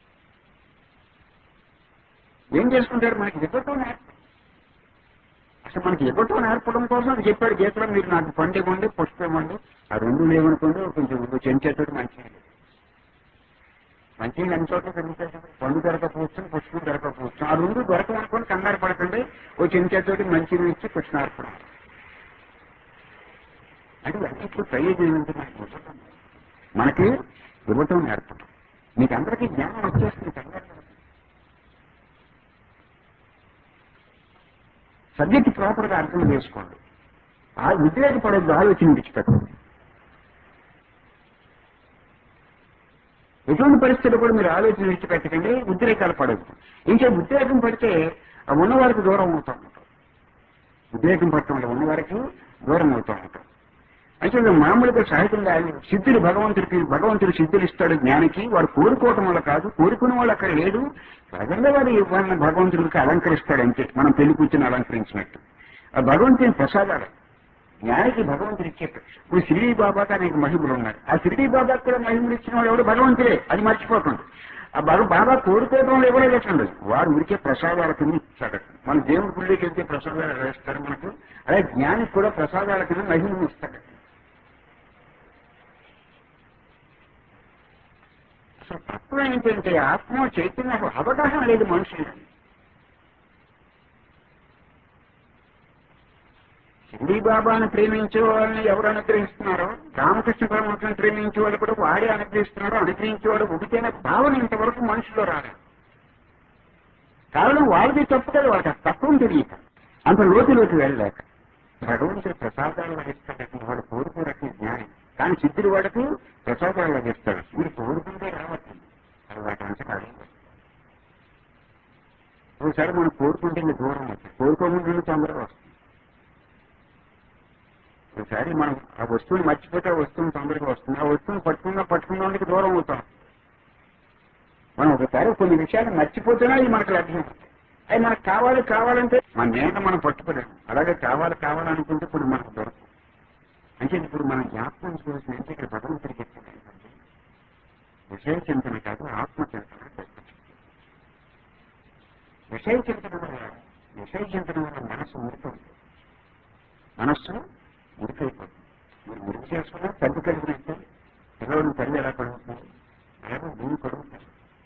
ఏం చేసుకుంటాడు మనకి ఇవ్వటం నేర్పడం అసలు మనకి ఇవ్వటం నేర్పడం కోసం అది చెప్పాడు గీతలో మీరు నాకు పండు ఇవ్వండి పుష్పం ఇవ్వండి ఆ రెండు లేవనుకోండి కొంచెం చెంచేతో మంచిగా మంచిగా అన్ని చోట్ల పెరుగుతాయి పండు దొరకపోవచ్చు పుష్పం దొరకపోవచ్చు ఆ రెండు దొరకమనుకోని కంగారు పడకండి ఓ చెంచాతోటి మంచిగా ఇచ్చి పుష్పం నేర్పడం అంటే అన్నింటిలో ప్రయోజనం ఏంటి మనకి ఇవ్వటం మనకి ఇవ్వటం నేర్పడం మీకు అందరికీ జ్ఞానం వచ్చేస్తుంది కంగారు పడకండి. సబ్జెక్ట్ ప్రాపర్ గా అర్థం చేసుకోండి ఆ ఉద్రేకపడద్దు ఆలోచన విడిచిపెట్టండి ఎటువంటి పరిస్థితుల్లో కూడా మీరు ఆలోచన విడిచిపెట్టకండి ఉద్రేకాలు పడద్దు ఇంకా ఉద్రేకం పడితే ఆ ఉన్నవారికి దూరం అవుతూ ఉంటాం ఉద్రేకం పడటం వల్ల ఉన్నవారికి దూరం అవుతూ ఉంటాం అయితే ఇది మామూలుగా సహజంగా సిద్ధులు భగవంతుడికి భగవంతుడు సిద్ధులు ఇస్తాడు జ్ఞానికి వాడు కోరుకోవటం వల్ల కాదు కోరుకునే వాళ్ళు అక్కడ లేడు సహజంగా వాడు వాళ్ళని భగవంతుడికి అలంకరిస్తాడు అంతే మనం పెళ్లి కూర్చొని అలంకరించినట్టు ఆ భగవంతుని ప్రసాదాలు జ్ఞానికి భగవంతుడు ఇచ్చే ఇప్పుడు షిరిడి బాబాకి అనేక మహిమలు ఉన్నాయి ఆ షిరిడి బాబాకి కూడా మహిమలు ఇచ్చిన వాడు ఎవడు భగవంతుడే అది మర్చిపోకండి ఆ భగ బాబా కోరుకోవడం ఎవరో లేకండి వాడు ఉడికే ప్రసాదాల కింద ఇస్తాడు మన దేవుడి గుళ్ళకి వెళ్తే ప్రసాదాలు ఎలా ఇస్తారు మనకు అదే జ్ఞానికి కూడా ప్రసాదాల కింద మహిమలు ఇస్తాడు అసలు తత్వం ఏంటంటే ఆత్మ చైతన్య అవగాహన లేదు మనుషులు షిరిడి బాబాను ప్రేమించే వాళ్ళని ఎవరు అనుగ్రహిస్తున్నారో రామకృష్ణ పరమహంసను ప్రేమించే వాళ్ళు కూడా వాడే అనుగ్రహిస్తున్నారో అనుగ్రహించేవాడు ఒకటైన భావన ఇంతవరకు మనుషులో రాలేదు కారణం వాళ్ళది తప్పు కదా వాళ్ళకి ఆ తత్వం తెలియక అంత లోతులోకి వెళ్ళలేక భగవంతుడు ప్రసాదాలు లభిస్తాడు వాడు కోరుకోరట్టు జ్ఞానం కానీ సిద్ధుడు వాడికి ప్రసాదాలు లభిస్తాడు మీరు కోరుకుంటే రావట్లేదు అది వాటి అంతా కాదు ఒకసారి మనం కోరుకుంటే ఇంకా దూరం అవుతుంది కోరుకోకుండా తొందరగా వస్తుంది ఒకసారి మనం ఆ వస్తువుని మర్చిపోతే ఆ వస్తువుని తొందరగా వస్తుంది ఆ వస్తువుని పట్టుకున్నా పట్టుకున్నోళ్ళకి దూరం అవుతాం మనం ఒకసారి కొన్ని విషయాలు మర్చిపోతేనే అవి మనకు లభ్యం అవుతాయి. అవి మనకు కావాలి కావాలంటే మన నేత మనం పట్టుకోలేము అలాగే కావాలి కావాలనుకుంటే ఇప్పుడు మనకు దొరకదు అంటే ఇప్పుడు మనం జ్ఞాపకం చేసుకోవాల్సిన ఏంటి ఇక్కడ భగవంతుడికి చెప్పింది ఏంటంటే విషయ చింతన కాదు ఆత్మ చింతన గొప్పది. విషయ చింతన వల్ల విషయ చింతన వల్ల మనసు ముడుతుంది మనస్సు మురికైపోతుంది మీరు మురికి చేసుకున్నా తగ్గు కలిగినట్టు పిల్లలను తల్లి ఎలా కడుగుతుంది అలాగే భూమి కడుగుతారు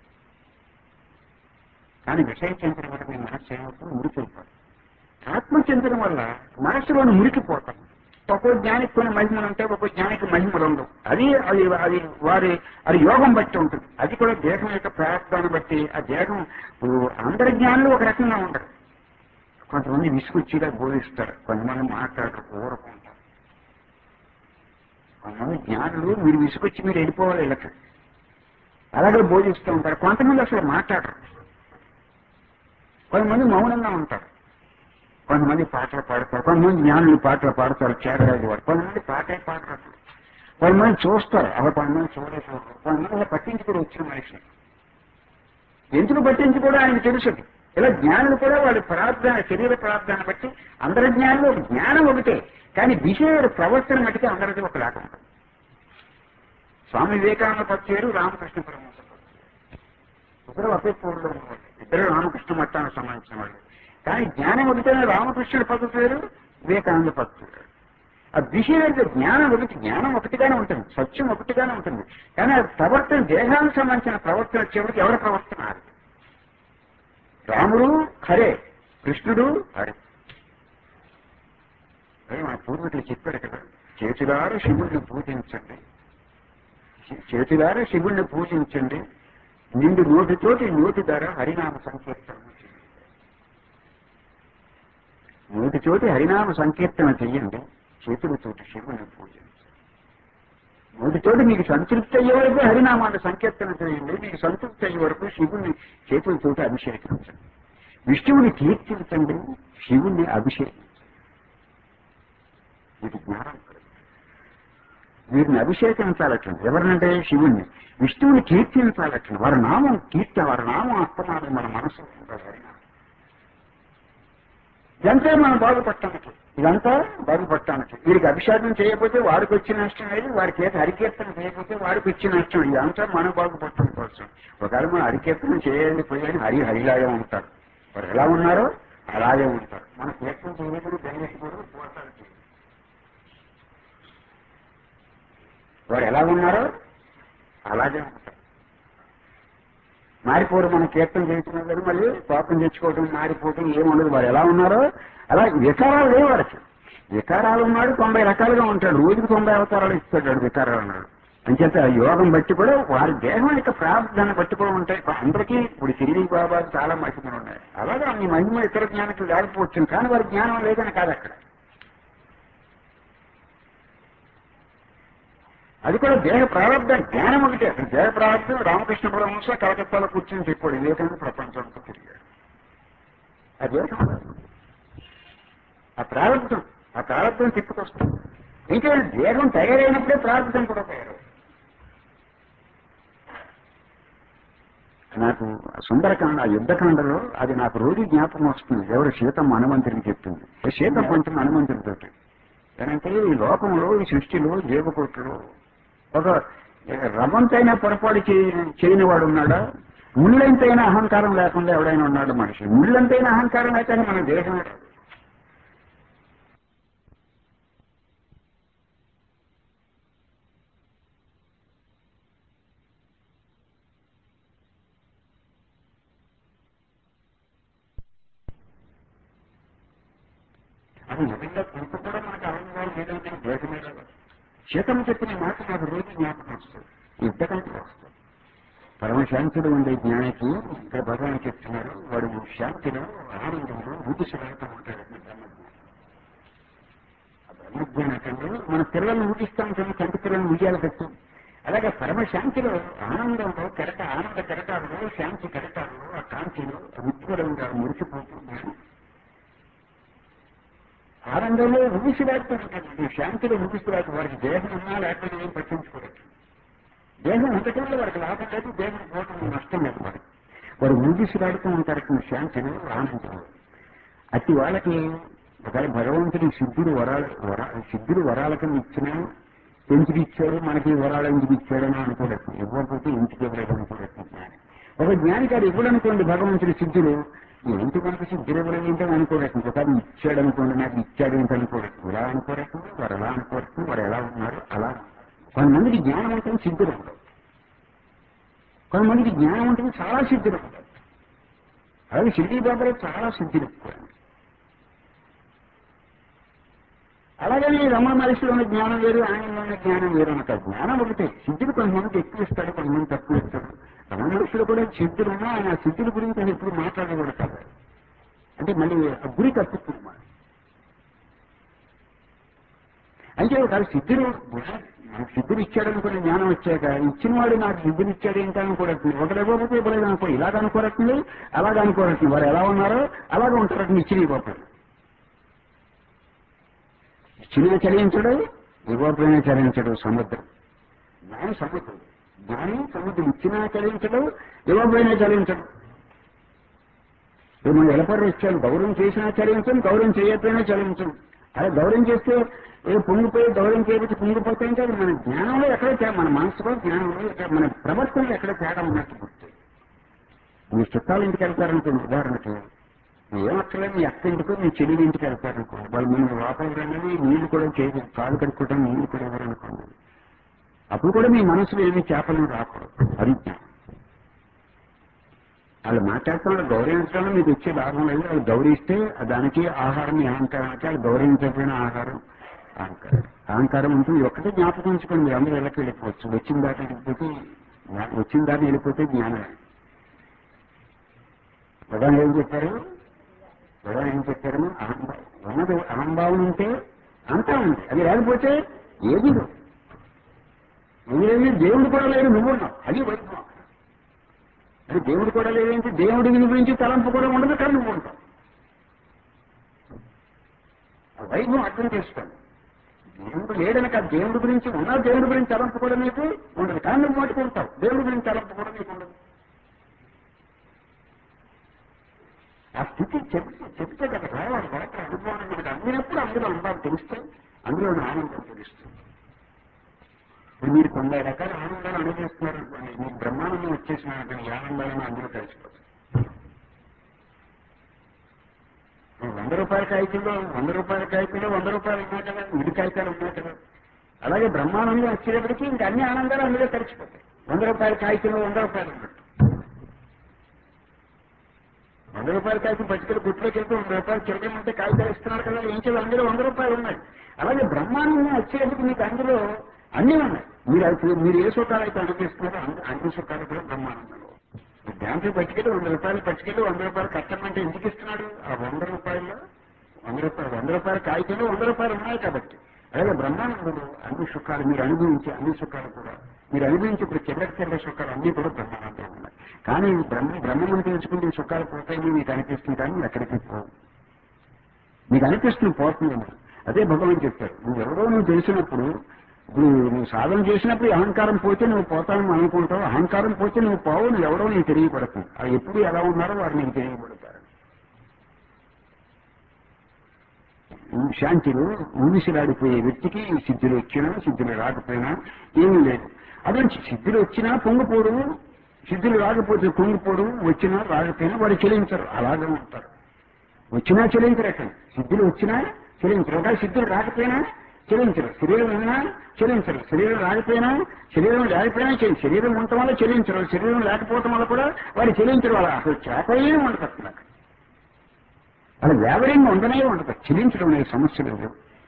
కానీ విషయ చింతన వల్ల మీ మనస్సు ఏమవుతుంది మురికైపోతుంది ఆత్మచింతన వల్ల మనస్సులోని మురికిపోతాం ఒక్కో జ్ఞానికి కొన్ని మహిమలు ఉంటాయి ఒక్కో జ్ఞానికి మహిమలు ఉండవు అది అది అది వారి అది యోగం బట్టి ఉంటుంది అది కూడా దేహం యొక్క ప్రారంభాన్ని బట్టి ఆ దేహం ఇప్పుడు అందరి జ్ఞానులు ఒక రకంగా ఉంటారు కొంతమంది విసుకొచ్చిగా బోధిస్తారు కొంతమంది మాట్లాడరు ఊరుకుంటారు కొంతమంది జ్ఞానులు మీరు విసుకొచ్చి మీరు వెళ్ళిపోవాలి ఇళ్ళకి అలాగే బోధిస్తూ ఉంటారు కొంతమంది అసలు మాట్లాడరు కొంతమంది మౌనంగా ఉంటారు కొంతమంది పాటలు పాడతారు కొంతమంది జ్ఞానులు పాటలు పాడతారు చేరరాజు వాడు కొంతమంది పాటే పాడతారు కొంతమంది చూస్తారు అలా కొంతమంది చూడే చూడరు కొంతమంది అలా పట్టించుకుని వచ్చిన మనిషిని ఎందుకు పట్టించుకోవడం ఆయనకు తెలుసు ఇలా జ్ఞానులు కూడా వాడి ప్రార్థన శరీర ప్రార్థన బట్టి అందరి జ్ఞానులు ఒక జ్ఞానం ఒకటే కానీ విషయ ప్రవర్తన మటుకే అందరిది ఒక లాగా ఉంటుంది స్వామి వివేకానంద పచ్చేరు రామకృష్ణ పరమహంస ఇద్దరు ఒకే పూర్లో ఉన్నవాళ్ళు ఇద్దరు రామకృష్ణ మఠానికి సంబంధించిన వాళ్ళు కానీ జ్ఞానం ఒకటైన రామకృష్ణుడి పద్ధతి వేరు వివేకానంద పద్ధతి వేరు ఆ విషయం జ్ఞానం ఒకటి జ్ఞానం ఒకటిగానే ఉంటుంది సత్యం ఒకటిగానే ఉంటుంది కానీ ఆ ప్రవర్తన దేహానికి సంబంధించిన ప్రవర్తన వచ్చేవాడికి ఎవరి ప్రవర్తన అది రాముడు హరే కృష్ణుడు హరే అదే మన పూర్వీకులు చెప్పారు కదా చేతులార శివుణ్ణి పూజించండి చేతులార శివుణ్ణి పూజించండి నిండు నోటితోటి నోటి ధర హరినామ సంకీర్తన చేయండి. నోటితోటి హరినామ సంకీర్తన చెయ్యండి చేతులతోటి శివుని పూజించండి నోటితోటి మీకు సంతృప్తి అయ్యే వరకు హరినామాన్ని సంకీర్తన చేయండి మీకు సంతృప్తి అయ్యే వరకు శివుణ్ణి చేతులతోటి అభిషేకించండి విష్ణువుని కీర్తించండి శివుణ్ణి అభిషేకించండి ఇది జ్ఞానం వీరిని అభిషేకించాలటండి ఎవరినంటే శివుణ్ణి విష్ణువుని కీర్తించాలటండి వారి నామం కీర్తి వారి నామం అస్తమానం మన మనసు ఉండాలి హరినామం ఇదంతా మనం బాగుపడటానికి ఇదంతా బాగుపడటానికి వీడికి అభిషేకం చేయకపోతే వాడికి వచ్చిన నష్టం లేదు వాడికి ఏదో హరికీర్తన చేయకపోతే వాడికి వచ్చిన నష్టం ఇదంతా మనం బాగుపడటం కోసం ఒకవేళ మనం హరికీర్తన చేయాలి పోయాలి హరి హరిలాగే ఉంటారు వారు ఎలా ఉన్నారో అలాగే ఉంటారు మన కీర్తన చేయలేదు గణేశ్వరుడు పోతాడు వారు ఎలా ఉన్నారో అలాగే ఉంటారు మారిపోరు మన కీర్తన చేయించిన కానీ మళ్ళీ కోపం తెచ్చుకోవడం మారిపోవడం ఏముండదు వారు ఎలా ఉన్నారో అలా వికారాలు లేవు వాడికి వికారాలు ఉన్నాడు తొంభై రకాలుగా ఉంటాడు రోజుకి తొంభై అవతారాలు ఇస్తాడు వాడు వికారాలు ఉన్నాడు అంచేత యోగం బట్టి కూడా వారి దేహం యొక్క ప్రారంభాన్ని బట్టి కూడా ఉంటాయి అందరికీ ఇప్పుడు సిరిడి బాబా చాలా మహిమలు ఉన్నాయి అలాగే మీ మహిమ ఇతర జ్ఞానికి లేకపోవచ్చు కానీ వారి జ్ఞానం లేదని కాదు అక్కడ అది కూడా దేహ ప్రారంభం జ్ఞానం ఒకటే అసలు దేహ ప్రారంభం రామకృష్ణ పరమహంస కలకత్తాలో కూర్చొని చెప్పాడు వివేకానంద ప్రపంచంతో తిరిగాడు అదే ఆ ప్రారంభం ఆ ప్రారంభం తిప్పుకొస్తుంది ఇంకా దేహం తయారైనప్పుడే ప్రారంభం కూడా తయారవుతుంది నాకు సుందరకాండ ఆ యుద్ధకాండలో అది నాకు రోజు జ్ఞాపకం వస్తుంది ఎవరు సీతమ్మ హనుమంతుడికి చెప్తుంది సీతమ్మ కొంచెం హనుమంతుడితోటి ఏంటంటే ఈ లోకంలో ఈ సృష్టిలో జీవకోట్లో ఒక రవంతైనా పొరపాటు చేయ- చేయని వాడు ఉన్నాడా ముళ్ళంతైనా అహంకారం లేకుండా ఎవడైనా ఉన్నాడు మనిషి ముళ్ళంతైనా అహంకారం అయితే మన దేహమే రాదు. అది నిజంగా కొంత కూడా మనకు అహంకారం లేదంటే దేశమే రాదు. సీతమ్మ చెప్పిన మాట నాకు రోజు జ్ఞాపకం వస్తుంది యుద్ధకంటే వస్తుంది పరమశాంతుడు ఉండే జ్ఞానికి ఇక్కడ భగవాన్ చెప్తున్నారు వాడు శాంతిలో ఆనందంలో ఊపిసలాడుతూ ఉంటాడు ఆ బ్రహ్మజ్ఞానకంలో మన పిల్లల్ని ఊపిస్తాం కానీ కంటి పిల్లల్ని ఉయ్యాలి పెట్టు అలాగే పరమశాంతిలో ఆనందంలో కెరట ఆనంద కెరటాలలో శాంతి కెరటాలలో ఆ కాంతిలో ఉజ్వలంగా మురిసిపోతూ జ్ఞానం ఆనందంలో ఊపిసలాడుతూ ఉంటాడు శాంతిలో ఊపిసలాడుతూ వారికి దేహం ఉన్నా లేకపోతే ఏం పట్టించుకోలేదు దేహం ఉండటంలో వారికి లాభం లేదు దేహం పోవటం నష్టం లేదు వారికి వారు ఊగిసిలాడుతూ ఉంటారు ఇక్కడ శాంతిని ఆనందంలో అట్టి వాళ్ళకి ఒకవేళ భగవంతుడి సిద్ధుడు వరాలు వరా సిద్ధుడు వరాల కింద ఇచ్చినా పెంచుకు ఇచ్చాడు మనకి వరాలు ఎందుకు ఇచ్చాడని అనుకోలేదు ఇవ్వకపోతే ఇంటికి ఇవ్వలేదు అనుకోలేదు జ్ఞాని ఒక జ్ఞానికి అది ఇవ్వడనుకోండి భగవంతుడి సిద్ధుడు ఏంటి మనకి సిద్ధుడు ఇవ్వడం ఏంటని అనుకోలేదు ఒకసారి ఇచ్చాడు అనుకోండి నాకు ఇచ్చాడు ఏంటి అనుకోలేదు ఇలా అనుకోలేదు వారు ఎలా అనుకోలేదు వారు ఎలా ఉన్నారు అలా కొంతమందికి జ్ఞానం ఉంటుంది సిద్ధులు ఉండవు కొంతమందికి జ్ఞానం ఉంటుంది చాలా సిద్ధులు ఉంటాయి అలాగే షిరిడీ బాబాలో చాలా సిద్ధులు ఎక్కువ అలాగని రమణ మహర్షిలో ఉన్న జ్ఞానం వేరు ఆయనలో ఉన్న జ్ఞానం వేరు అన్నట్టు జ్ఞానం ఒకటే సిద్ధులు కొంతమందికి ఎక్కువ ఇస్తాడు కొంతమంది తక్కువ ఇస్తాడు రమణ మహర్షిలో కూడా సిద్ధులు ఉన్నా ఆయన ఆ సిద్ధుల గురించి అసలు ఎప్పుడు మాట్లాడకూడదు కాదు అంటే మళ్ళీ ఆ గురి తప్పుతుంది మనం అంటే ఒకవేళ సిద్ధుడు మనకు సిద్ధుడు ఇచ్చాడనుకున్న జ్ఞానం వచ్చాక ఇచ్చిన వాడు నాకు సిద్ధుడు ఇచ్చాడు ఏంటి అనుకోరట్లేదు ఒకటి ఇవ్వకపోతే ఇవ్వలేదు అనుకో ఇలాగ అనుకోరట్లేదు అలాగ అనుకోరట్లేదు వారు ఎలా ఉన్నారో అలాగ ఉంటారట్లేదు ఇచ్చిన ఇవ్వకపోతే ఇచ్చిన చలించడు ఇవ్వకపోయినా చలించడు సముద్రం జ్ఞానం సముద్రం జ్ఞానం సముద్రం ఇచ్చినా చలించడు ఇవ్వకపోయినా చలించడు ఇప్పుడు మనం ఎలపర్రు ఇచ్చాను గౌరవం చేసినా చలించం గౌరవం చేయకపోయినా చలించం అలా గౌరవం చేస్తే ఏ పొంగిపోయి గౌరవం చేయకపోతే పొంగిపోతే అంటే అది మన జ్ఞానంలో ఎక్కడ తే- మన మనసులో జ్ఞానంలో ఎక్కడ- మన ప్రవర్తనలో ఎక్కడ తేడా ఉన్నట్టు గుర్తు మీ చుట్టాల ఇంటికి వెళ్తారనుకోండి ఉదాహరణకి ఏమక్కర్లేదు మీ అక్క ఇంటికో మీ చెల్లి ఇంటికి వెళ్తారనుకోండి వాళ్ళు మేము లోపలికి రండి నీళ్లు కూడా చేయదు కాలు కడుక్కోవడం నీళ్లు కూడా ఇవ్వరనుకోండి అప్పుడు కూడా మీ మనసులో ఏమీ చేపలు రాకూడదు అది జ్ఞానం. వాళ్ళు మాట్లాడుతున్న గౌరవించడంలో మీకు వచ్చే లాభం లేదు వాళ్ళు గౌరవిస్తే దానికి ఆహారం ఈ అహంకారానికి వాళ్ళు గౌరవించకపోయిన ఆహారం అహంకారం అహంకారం ఉంటుంది ఒక్కటే జ్ఞాపకం ఉంచుకోండి మీరు అందరూ వెళ్ళకి వెళ్ళిపోవచ్చు వచ్చిన దాకా వెళ్ళిపోతే జ్ఞా- వచ్చిన దాకా వెళ్ళిపోతే జ్ఞానమే ప్రధాని ఏం చెప్పారు ప్రధాని ఏం చెప్పారు అహంభావం ఉన్నది అహంభావం ఉంటే అంతా ఉంది అది లేకపోతే ఏది లేదు. ఏది దేవుడు కూడా లేడు నువ్వు ఉన్నావు అది వైభవం అది దేవుడు కూడా లేదేంటి దేవుడి గురించి తలంపు కూడా ఉండదు కానీ నువ్వు ఉంటావు ఆ వైభవం అర్థం చేసుకోండి దేవుడు లేడని కాదు దేవుడి గురించి ఉన్నా దేవుడి గురించి తలంపు కూడా నీకు ఉండదు కానీ నువ్వు మట్టుకుంటావు దేవుడి గురించి తలంపు కూడా నీకు ఉండదు ఆ స్థితి చెప్తే చెప్తే కదా రావాలి కరెక్ట్ అనుభవం మనకు అందినప్పుడు అందులో ఉండాలి తెలిస్తే అందులో ఉన్న ఆనందం తెలుస్తుంది ఇప్పుడు మీరు కొన్ని రకాల ఆనందాలు అనుభవిస్తున్నారు అనుకోండి మీకు బ్రహ్మానందం వచ్చేసిన ఈ ఆనందాలను అందులో కలిసిపోతుంది వంద రూపాయల కాగితంలో వంద రూపాయల కాగితంలో వంద రూపాయలు ఉన్నాయి కదా విడి కాగితాలు ఉన్నాయి కదా అలాగే బ్రహ్మానందం వచ్చేటప్పటికి ఇంకా అన్ని ఆనందాలు అందులో కలిసిపోతాయి వంద రూపాయల కాగితంలో వంద రూపాయలు ఉన్నట్టు వంద రూపాయల కాగితం పట్టుకెళ్ళి గుట్లోకి వెళ్తే వంద రూపాయలు చిరకమంటే కాగితాలు ఇస్తున్నారు కదా ఏం చేయాలి అందులో వంద రూపాయలు ఉన్నాయి అలాగే బ్రహ్మానందం వచ్చేటప్పటికి మీకు అందులో అన్నీ ఉన్నాయి మీరు అయితే మీరు ఏ సుఖాలు అయితే అనుభవిస్తున్నారో అన్ని- అన్ని సుఖాలు కూడా బ్రహ్మానందంలో బ్యాంకు పట్టుకెళ్ళి వంద రూపాయలు పట్టుకెళ్ళి వంద రూపాయలు కట్టమంటే ఎందుకు ఇస్తున్నాడు ఆ వంద రూపాయల్లో వంద రూపాయలు వంద రూపాయల కాగితంలో వంద రూపాయలు ఉన్నాయి కాబట్టి అలాగే బ్రహ్మానందుడు అన్ని సుఖాలు మీరు అనుభవించే అన్ని సుఖాలు కూడా మీరు అనుభవించే ఇప్పుడు చిల్లర చిల్లర సుఖాలు అన్ని కూడా బ్రహ్మానందం ఉన్నాయి కానీ ఈ బ్రహ్మ బ్రహ్మను తెలుసుకుంటే ఈ సుఖాలు పోతాయని మీకు అనిపిస్తుంది కానీ ఎక్కడికి పోవు మీకు అనిపిస్తుంది పోతుందని అదే భగవాన్ చెప్తారు నువ్వు ఎవరో నువ్వు తెలిసినప్పుడు ఇప్పుడు నువ్వు సాధన చేసినప్పుడు ఈ అహంకారం పోతే నువ్వు పోతావని అనుకుంటావు అహంకారం పోతే నువ్వు పోవు నువ్వు ఎవరో నీకు తెలియపడుతుంది అది ఎప్పుడు ఎలా ఉన్నారో వారు నీకు తెలియపడతారు ఈ శాంతిలో ఊనిసిలాడిపోయే వ్యక్తికి ఈ సిద్ధులు వచ్చినా సిద్ధులు రాకపోయినా ఏమీ లేదు అదే సిద్ధులు వచ్చినా పొంగిపోడు సిద్ధులు రాకపోతే పొంగిపోడు వచ్చినా రాకపోయినా వాడు చెల్లించరు అలాగే ఉంటారు వచ్చినా చెల్లించరట సిద్ధులు వచ్చినా చెల్లించరు ఒకవేళ సిద్ధులు రాకపోయినా చెల్లించరు శరీరం ఉన్నా చెల్లించరు శరీరం రాకపోయినా శరీరం లేకపోయినా చెల్లి శరీరం ఉండటం వల్ల చెల్లించరు శరీరం లేకపోవటం వల్ల కూడా వాడు చెల్లించరు వాళ్ళ అసలు చేపయే ఉండదు అసలు వాళ్ళ వ్యాపారంగా ఉండనే ఉండదు చెల్లించడం అనే సమస్య లేదు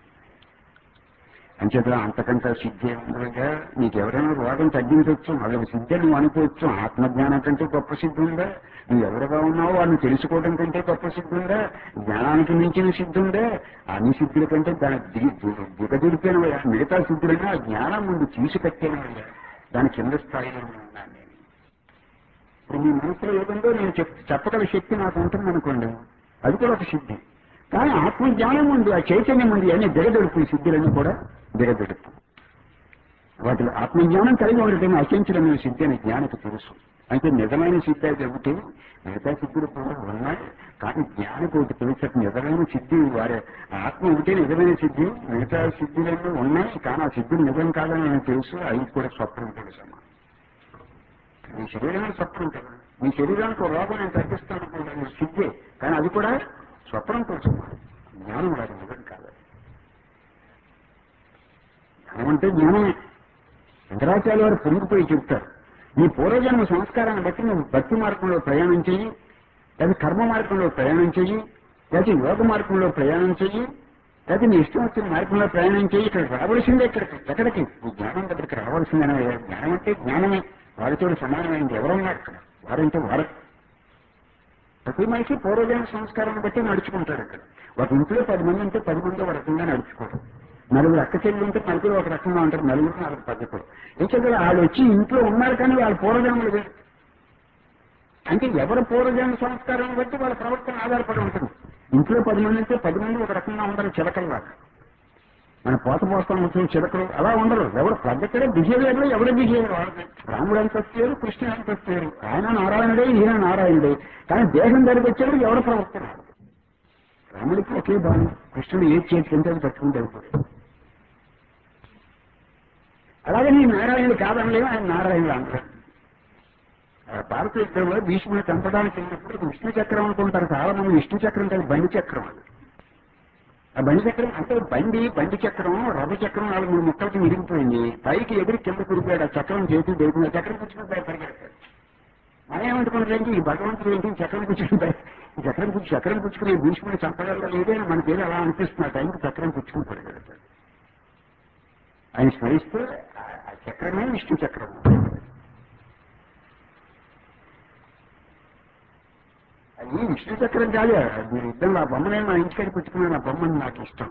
అంచేత అంతకంటే సిద్ధి ఏముందిగా నీకు ఎవరైనా రోగం తగ్గించవచ్చు అదొక సిద్ధి నువ్వు అనుకోవచ్చు ఆత్మజ్ఞానం కంటే గొప్ప సిద్ధి ఉందా నువ్వు ఎవరుగా ఉన్నావో వాళ్ళని తెలుసుకోవడం కంటే గొప్ప సిద్ధి ఉందా జ్ఞానానికి మించిన సిద్ధి ఉందా అన్ని సిద్ధుల కంటే దాని దిగదిరిపోయినవయ్యా మిగతా సిద్ధులైనా ఆ జ్ఞానం ముందు తీసుకెట్టేనవయ్యా దాని కింద స్థాయిలో ఉన్నాను నేను ఇప్పుడు మీ మనసులో ఏదుందో నేను చెప్ చెప్పగల శక్తి నాకు ఉంటుంది అనుకోండి అది కూడా ఒక సిద్ధి కానీ ఆత్మజ్ఞానం ఉంది ఆ చైతన్యం ఉంది అన్ని దిగదొడుపు ఈ సిద్ధులన్నీ కూడా దిగదొడుపు వాటిలో ఆత్మజ్ఞానం కలిగి ఉండటం అచంచలమైన సిద్ధి అని జ్ఞానికి తెలుసు అంటే నిజమైన సిద్ధి అయితే ఒకటి మిగతా సిద్ధులు కూడా ఉన్నాయి కానీ జ్ఞానికి ఒకటి తెలుసట నిజమైన సిద్ధి వారే ఆత్మ ఒకటి నిజమైన సిద్ధి మిగతా సిద్ధులన్నీ ఉన్నాయి కానీ ఆ సిద్ధులు నిజం కాదని నాకు తెలుసు అవి కూడా స్వప్నం తెలుసు అమ్మా మీ శరీరానికి స్వప్నం కదా మీ శరీరానికి ఒక రోగం నేను తగ్గిస్తాను అనుకుంటాను సిద్ధే కానీ అది కూడా స్వప్నం కోసం జ్ఞానం రాదు నిజం కాదు జ్ఞానం అంటే జ్ఞానమే శంకరాచార్య వారు పొంగిపోయి చెప్తారు నీ పూర్వజన్మ సంస్కారాన్ని బట్టి నువ్వు భక్తి మార్గంలో ప్రయాణం చెయ్యి లేదా కర్మ మార్గంలో ప్రయాణం చెయ్యి లేదా యోగ మార్గంలో ప్రయాణం చెయ్యి లేదా నీ ఇష్టం వచ్చిన మార్గంలో ప్రయాణం చెయ్యి ఇక్కడ రావాల్సిందే ఇక్కడికి ఎక్కడికి నీ జ్ఞానం దగ్గరికి రావాల్సిందేనా జ్ఞానం అంటే జ్ఞానమే వారితో సమానమైంది ఎవరున్నారు ఇక్కడ వారంటే వారు ప్రతి మనిషి పూర్వజన్మ సంస్కారాన్ని బట్టి నడుచుకుంటాడు ఇక్కడ ఒక ఇంట్లో పది మంది ఉంటే పది మంది ఒక రకంగా నడుచుకోవడం నలుగురు అక్క చెల్లి ఉంటే నలుగురు ఒక రకంగా ఉంటారు నలుగురు నాలుగు పద్ధతులు ఎందుకంటే వాళ్ళు వచ్చి ఇంట్లో ఉన్నారు కానీ వాళ్ళ పూర్వజన్మలు వేరు అంటే ఎవరి పూర్వజన్మ సంస్కారాన్ని బట్టి వాళ్ళ ప్రవర్తన ఆధారపడి ఉంటుంది ఇంట్లో పది మంది ఉంటే పది మంది ఒక రకంగా ఉండరు చిలకల్లాగా మన పోత పోస్తాం వచ్చిన చిలకలు అలా ఉండరు ఎవరు పద్ధతిలో బిహేవియర్ లో ఎవరు బిహేవియర్ వాళ్ళకి రాముడు అంత వచ్చారు కృష్ణుడు అంత వచ్చారు ఆయన నారాయణుడే ఈయన నారాయణుడే కానీ దేశం దగ్గరికి వచ్చారు ఎవరు ప్రవర్తన రాముడికి ఒకే బాణం కృష్ణుడు ఏ చేతి కింద పట్టుకుంటే వెళ్ళిపోయాడు అలాగే నీ నారాయణుడు కాదనలేము ఆయన నారాయణుడు అంటారు ఆ భారత యుద్ధంలో భీష్ముడు చంపడానికి వెళ్ళినప్పుడు విష్ణు చక్రం అనుకుంటారు చాలా మంది విష్ణు చక్రం కాదు బండి చక్రం అది ఆ బండి చక్రం అంటే బండి బండి చక్రం రథ చక్రం నాలుగు మూడు ముక్కలకి విరిగిపోయింది పైకి ఎగిరి కింద కురిపోయాడు ఆ చక్రం చేతి దేవుడు ఆ చక్రం కూర్చుని బయట పరిగెడతాడు మనం ఏమనుకుంటారంటే ఈ భగవంతుడు ఏంటి ఈ చక్రం కూర్చుని బయట ఈ చక్రం కూర్చు చక్రం కూర్చుకుని భీష్ముడు చంపగల లేదని మనకి ఏదో అలా అనిపిస్తుంది ఆ టైంకి చక్రం కూర్చుని పరిగెడతాడు ఆయన స్మరిస్తే ఆ- ఆ చక్రమే విష్ణు చక్రం అది విష్ణు చక్రం కాదు మీరు ఇద్దరు ఆ బొమ్మనే మా ఇంటికాడికి పెట్టుకున్నాను ఆ బొమ్మని నాకు ఇష్టం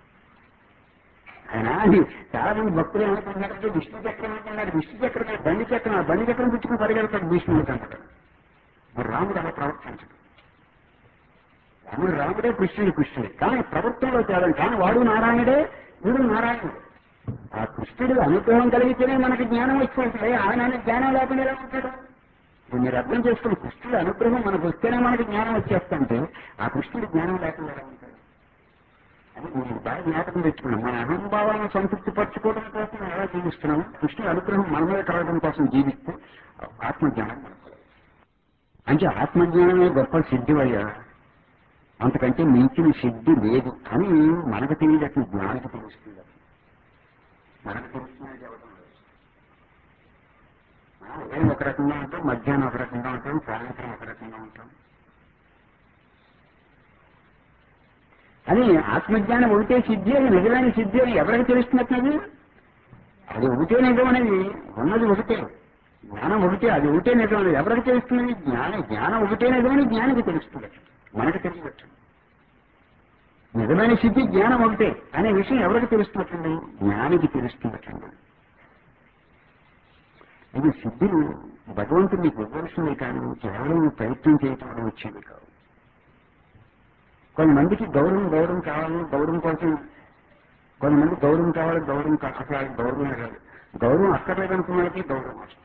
ఆయన అది చాలా మంది భక్తులు ఏమనుకుంటున్నారంటే విష్ణు చక్రం అనుకున్నారు విష్ణు చక్రం కాదు, బండి చక్రం ఆ బండి చక్రం పుచ్చుకుని పరిగెడతాడు భీష్ముడు చంపడం మరి రాముడు అలా ప్రవర్తించడు రాముడు రాముడే కృష్ణుడు కృష్ణుడే కానీ ప్రవర్తనలో తేడా కానీ వాడు నారాయణుడే వీడు నారాయణుడు ఆ కృష్ణుడు అనుగ్రహం కలిగితేనే మనకి జ్ఞానం వచ్చింది ఆయన జ్ఞానం లేకుండా ఎలా ఉంటాడు ఇప్పుడు మీరు అర్థం చేసుకుని కృష్ణుడి అనుగ్రహం మనకు వస్తేనే మనకి జ్ఞానం వచ్చేస్తుంటే ఆ కృష్ణుడి జ్ఞానం లేకుండా ఎలా ఉంటాడు అని మీరు బాగా జ్ఞాపకం తెచ్చుకున్నాం మన అహంభావాలను సంతృప్తి పరచుకోవడం కోసం ఎలా జీవిస్తున్నాం కృష్ణుడి అనుగ్రహం మన మీద కలగడం కోసం జీవిస్తే ఆత్మజ్ఞానం మనకు అంటే ఆత్మజ్ఞానమే గొప్ప సిద్ధి అయ్యా అంతకంటే మించిన సిద్ధి లేదు అని మనకు తెలియదట్టు జ్ఞానికి తెలుస్తుంది మనకు తెలుస్తున్నది చెప్పడం లేదు ఆ, ఉదయం ఒక రకంగా ఉంటాం మధ్యాహ్నం ఒక రకంగా ఉంటాం సాయంత్రం ఒక రకంగా ఉంటాం అని ఆత్మజ్ఞానం ఒకటే సిద్ధి అది నిజమైన సిద్ధి అని ఎవరికి తెలుస్తున్నట్టు అది ఒకటే నిజం అనేది ఉన్నది ఒకటే జ్ఞానం ఒకటే అది ఒకటే నిజం అనేది ఎవరికి తెలుస్తున్నది జ్ఞానం జ్ఞానం ఒకటే నిజమని జ్ఞానికి తెలుస్తుంది మనకు తెలియవచ్చు నిజమైన సిద్ధి జ్ఞానం ఒకటే అనే విషయం ఎవరికి తెలుస్తున్నట్టుంది జ్ఞానికి తెలుస్తున్నట్టుంది ఇది సిద్ధులు భగవంతుడు నీకు ఇవ్వాల్సింది కానీ కేవలం ప్రయత్నం చేయటం వల్ల వచ్చేది కావు కొంతమందికి గౌరవం గౌరవం కావాలి గౌరవం కోసం కొంతమంది గౌరవం కావాలి గౌరవం కా- అసలు వాళ్ళకి గౌరవం కాదు గౌరవం అక్కర్లేదనుకున్న వాళ్ళకి గౌరవం వస్తుంది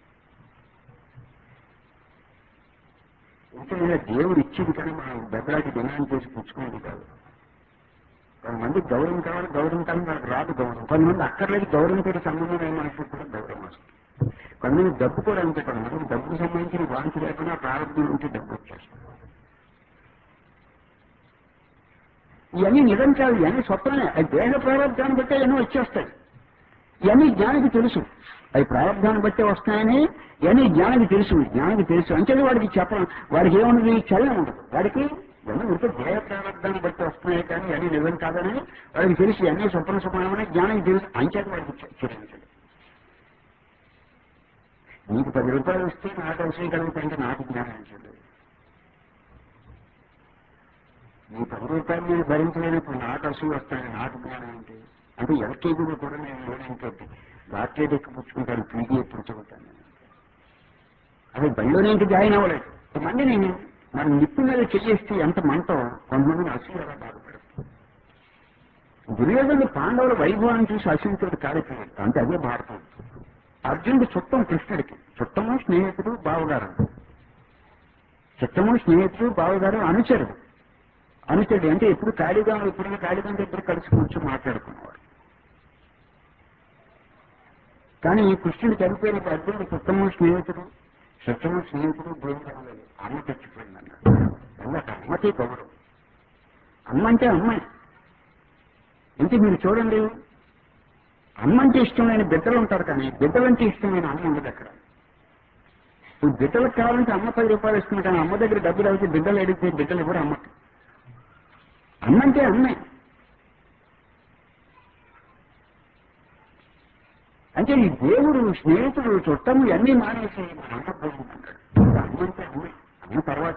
ఇంకా దేవుడు ఇచ్చింది కానీ మనం దెబ్బలాకి డిమాండ్ చేసి పుచ్చుకునేది కాదు కొంతమంది గౌరవం కావాలి గౌరవం కావాలి వాళ్ళకి రాదు గౌరవం కొంతమంది అక్కర్లేదు గౌరవంతో సంబంధం అయిన మనుషులకు కూడా గౌరవం వస్తుంది కొంతమంది డబ్బు కూడా అంతే కొంతమంది డబ్బుకు సంబంధించిన వాంతి లేకుండా ప్రారంభం ఉంటే డబ్బు వచ్చేస్తుంది ఇవన్నీ నిజం కాదు ఇవన్నీ స్వప్నమే అది దేహ ప్రారంభాన్ని బట్టే ఎన్నో వచ్చేస్తాయి ఇవన్నీ జ్ఞానికి తెలుసు అవి ప్రారంభాన్ని బట్టే వస్తాయని ఇవన్నీ జ్ఞానికి తెలుసు జ్ఞానికి తెలుసు అంటే వాడికి చెప్పడం వాడికి ఏమున్నది చలనం ఉండదు వాడికి ఇవన్నీ ఉంటే దేహ ప్రారంభాన్ని బట్టి వస్తున్నాయి కానీ ఇవన్నీ నిజం కాదని వాడికి తెలుసు ఇవన్నీ స్వప్న స్వప్నమని జ్ఞానికి తెలుసు అంచేత వాడికి చెల్లించదు నీకు పది రూపాయలు వస్తే నాకు అవసరం కలుగుతాయంటే నాకు జ్ఞానం ఇచ్చేది నీ పది రూపాయలు నేను భరించలేనప్పుడు నాకు అసలు వస్తాను నాకు జ్ఞానం ఏంటి అంటే ఎల్కేజీలో కూడా నేను లేనంటే డాక్టరేట్ ఎక్కి పుచ్చుకుంటాను పీజీ ఎప్పుడు చదువుతాను అదే బడిలోనే ఇంక జాయిన్ అవ్వలేదు కొంతమంది నేను మన నిప్పు మీద చెయ్యేస్తే ఎంత మంటో కొంతమంది అసలు ఎలా బాధపడదు దుర్యోధను పాండవుల వైభవాన్ని చూసి అసూయతోటి కాలిపోయాడు అంటే అదే భారతం అర్జునుడు చుట్టం కృష్ణుడికి చుట్టము స్నేహితుడు బావగారు చుట్టము స్నేహితుడు బావగారు అనుచరుడు అనుచరుడు అంటే ఎప్పుడు ఖాళీగా ఎప్పుడైనా ఖాళీగా ఉంటే ఎప్పుడు కలిసి కూర్చొని మాట్లాడుకునేవాడు కానీ ఈ కృష్ణుడు చనిపోయినప్పుడు అర్జునుడు చుట్టము స్నేహితుడు చుట్టము స్నేహితుడు దేవుడు అవ్వలేదు అమ్మ చచ్చిపోయింది అన్నాడు ఎందుకు అమ్మకి గౌరవం అమ్మ అంటే అమ్మాయి అంటే మీరు చూడండి అమ్మ అంటే ఇష్టమైన బిడ్డలు ఉంటారు కానీ బిడ్డలంటే ఇష్టమైన అమ్మ ఉండదు అక్కడ ఇప్పుడు బిడ్డలకు కావాలంటే అమ్మ పది రూపాయలు ఇస్తుంది కానీ అమ్మ దగ్గర డబ్బులు అయితే బిడ్డలు అడిగితే బిడ్డలు కూడా అమ్మకి అమ్మ అంటే అమ్మే అంటే ఈ దేవుడు స్నేహితుడు చుట్టము ఇవన్నీ మానేసి మన అమ్మ పోయిందంటాడు అమ్మ అంటే అమ్మే అమ్మ తర్వాత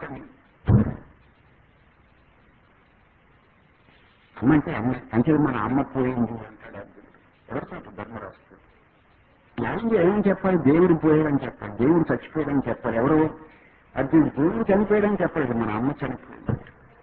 అమ్మ అంటే అమ్మ అంటే మన అమ్మ పోయింది అంటాడు అర్జునుడు ఎవరు చెప్పు ధర్మరాజు న్యాయంగా ఏమని చెప్పాలి దేవుడు పోయాడని చెప్పాలి దేవుడు చచ్చిపోయాడని చెప్పాలి ఎవరు అర్జునుడు దేవుడు చనిపోయాడని చెప్పలేదు మన అమ్మ చనిపోయింది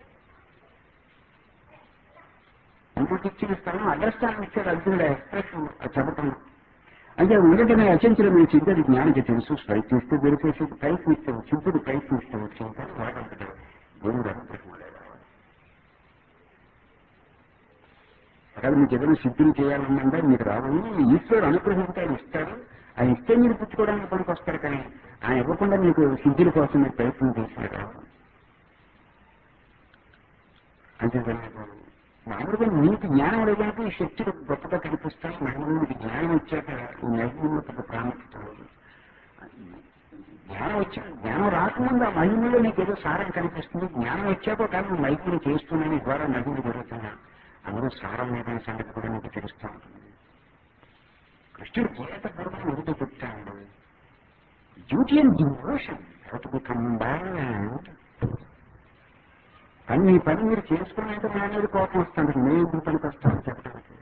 అమ్మకి ఇచ్చిన స్థలం అగ్రస్థానం ఇచ్చాడు అర్జునుడు ఎక్స్ప్రెషన్ చెప్పటం అంటే ఉండటమే అచంచలం మీ చింతది జ్ఞానికి తెలుసు ప్రయత్నిస్తే దొరికేసి ప్రయత్నిస్తే చింతుడు ప్రయత్నిస్తే వచ్చింది వాడంతట దేవుడు అనుగ్రహం లేదా అక్కడ మీకు ఏదైనా సిద్ధులు చేయాలన్నంటే మీకు రావాలి ఈశ్వరుడు అనుగ్రహించి ఆయన ఇస్తాడు ఆయన ఇస్తే మీరు పుచ్చుకోవడానికి పనికి వస్తారు కానీ ఆయన ఇవ్వకుండా మీకు సిద్ధుల కోసం మీరు ప్రయత్నం చేసినారు అంటే మామూలుగా మీకు జ్ఞానం లేదంటే ఈ శక్తులు గొప్పగా కనిపిస్తాయి మహిళలు మీకు జ్ఞానం వచ్చాక ఈ మహిళలో పెద్ద ప్రాముఖ్యత లేదు జ్ఞానం వచ్చా జ్ఞానం రాకముందు ఆ మహిమలో నీకు ఏదో సారం కనిపిస్తుంది జ్ఞానం వచ్చాక కానీ మహిళలు చేస్తున్నాను ద్వారా నదులు జరుగుతున్నా అందులో సారం లేదని సంగతి కూడా నీకు తెలుస్తూ ఉంటుంది కృష్ణుడు గీత పూర్వం ఎందుకు చెప్తాడు duty and devotion how to become balance కానీ మీ పని మీరు చేసుకున్నాక నా మీద కోపం వస్తుంది నేను ఎందుకు పనికి వస్తాను చెప్పడానికి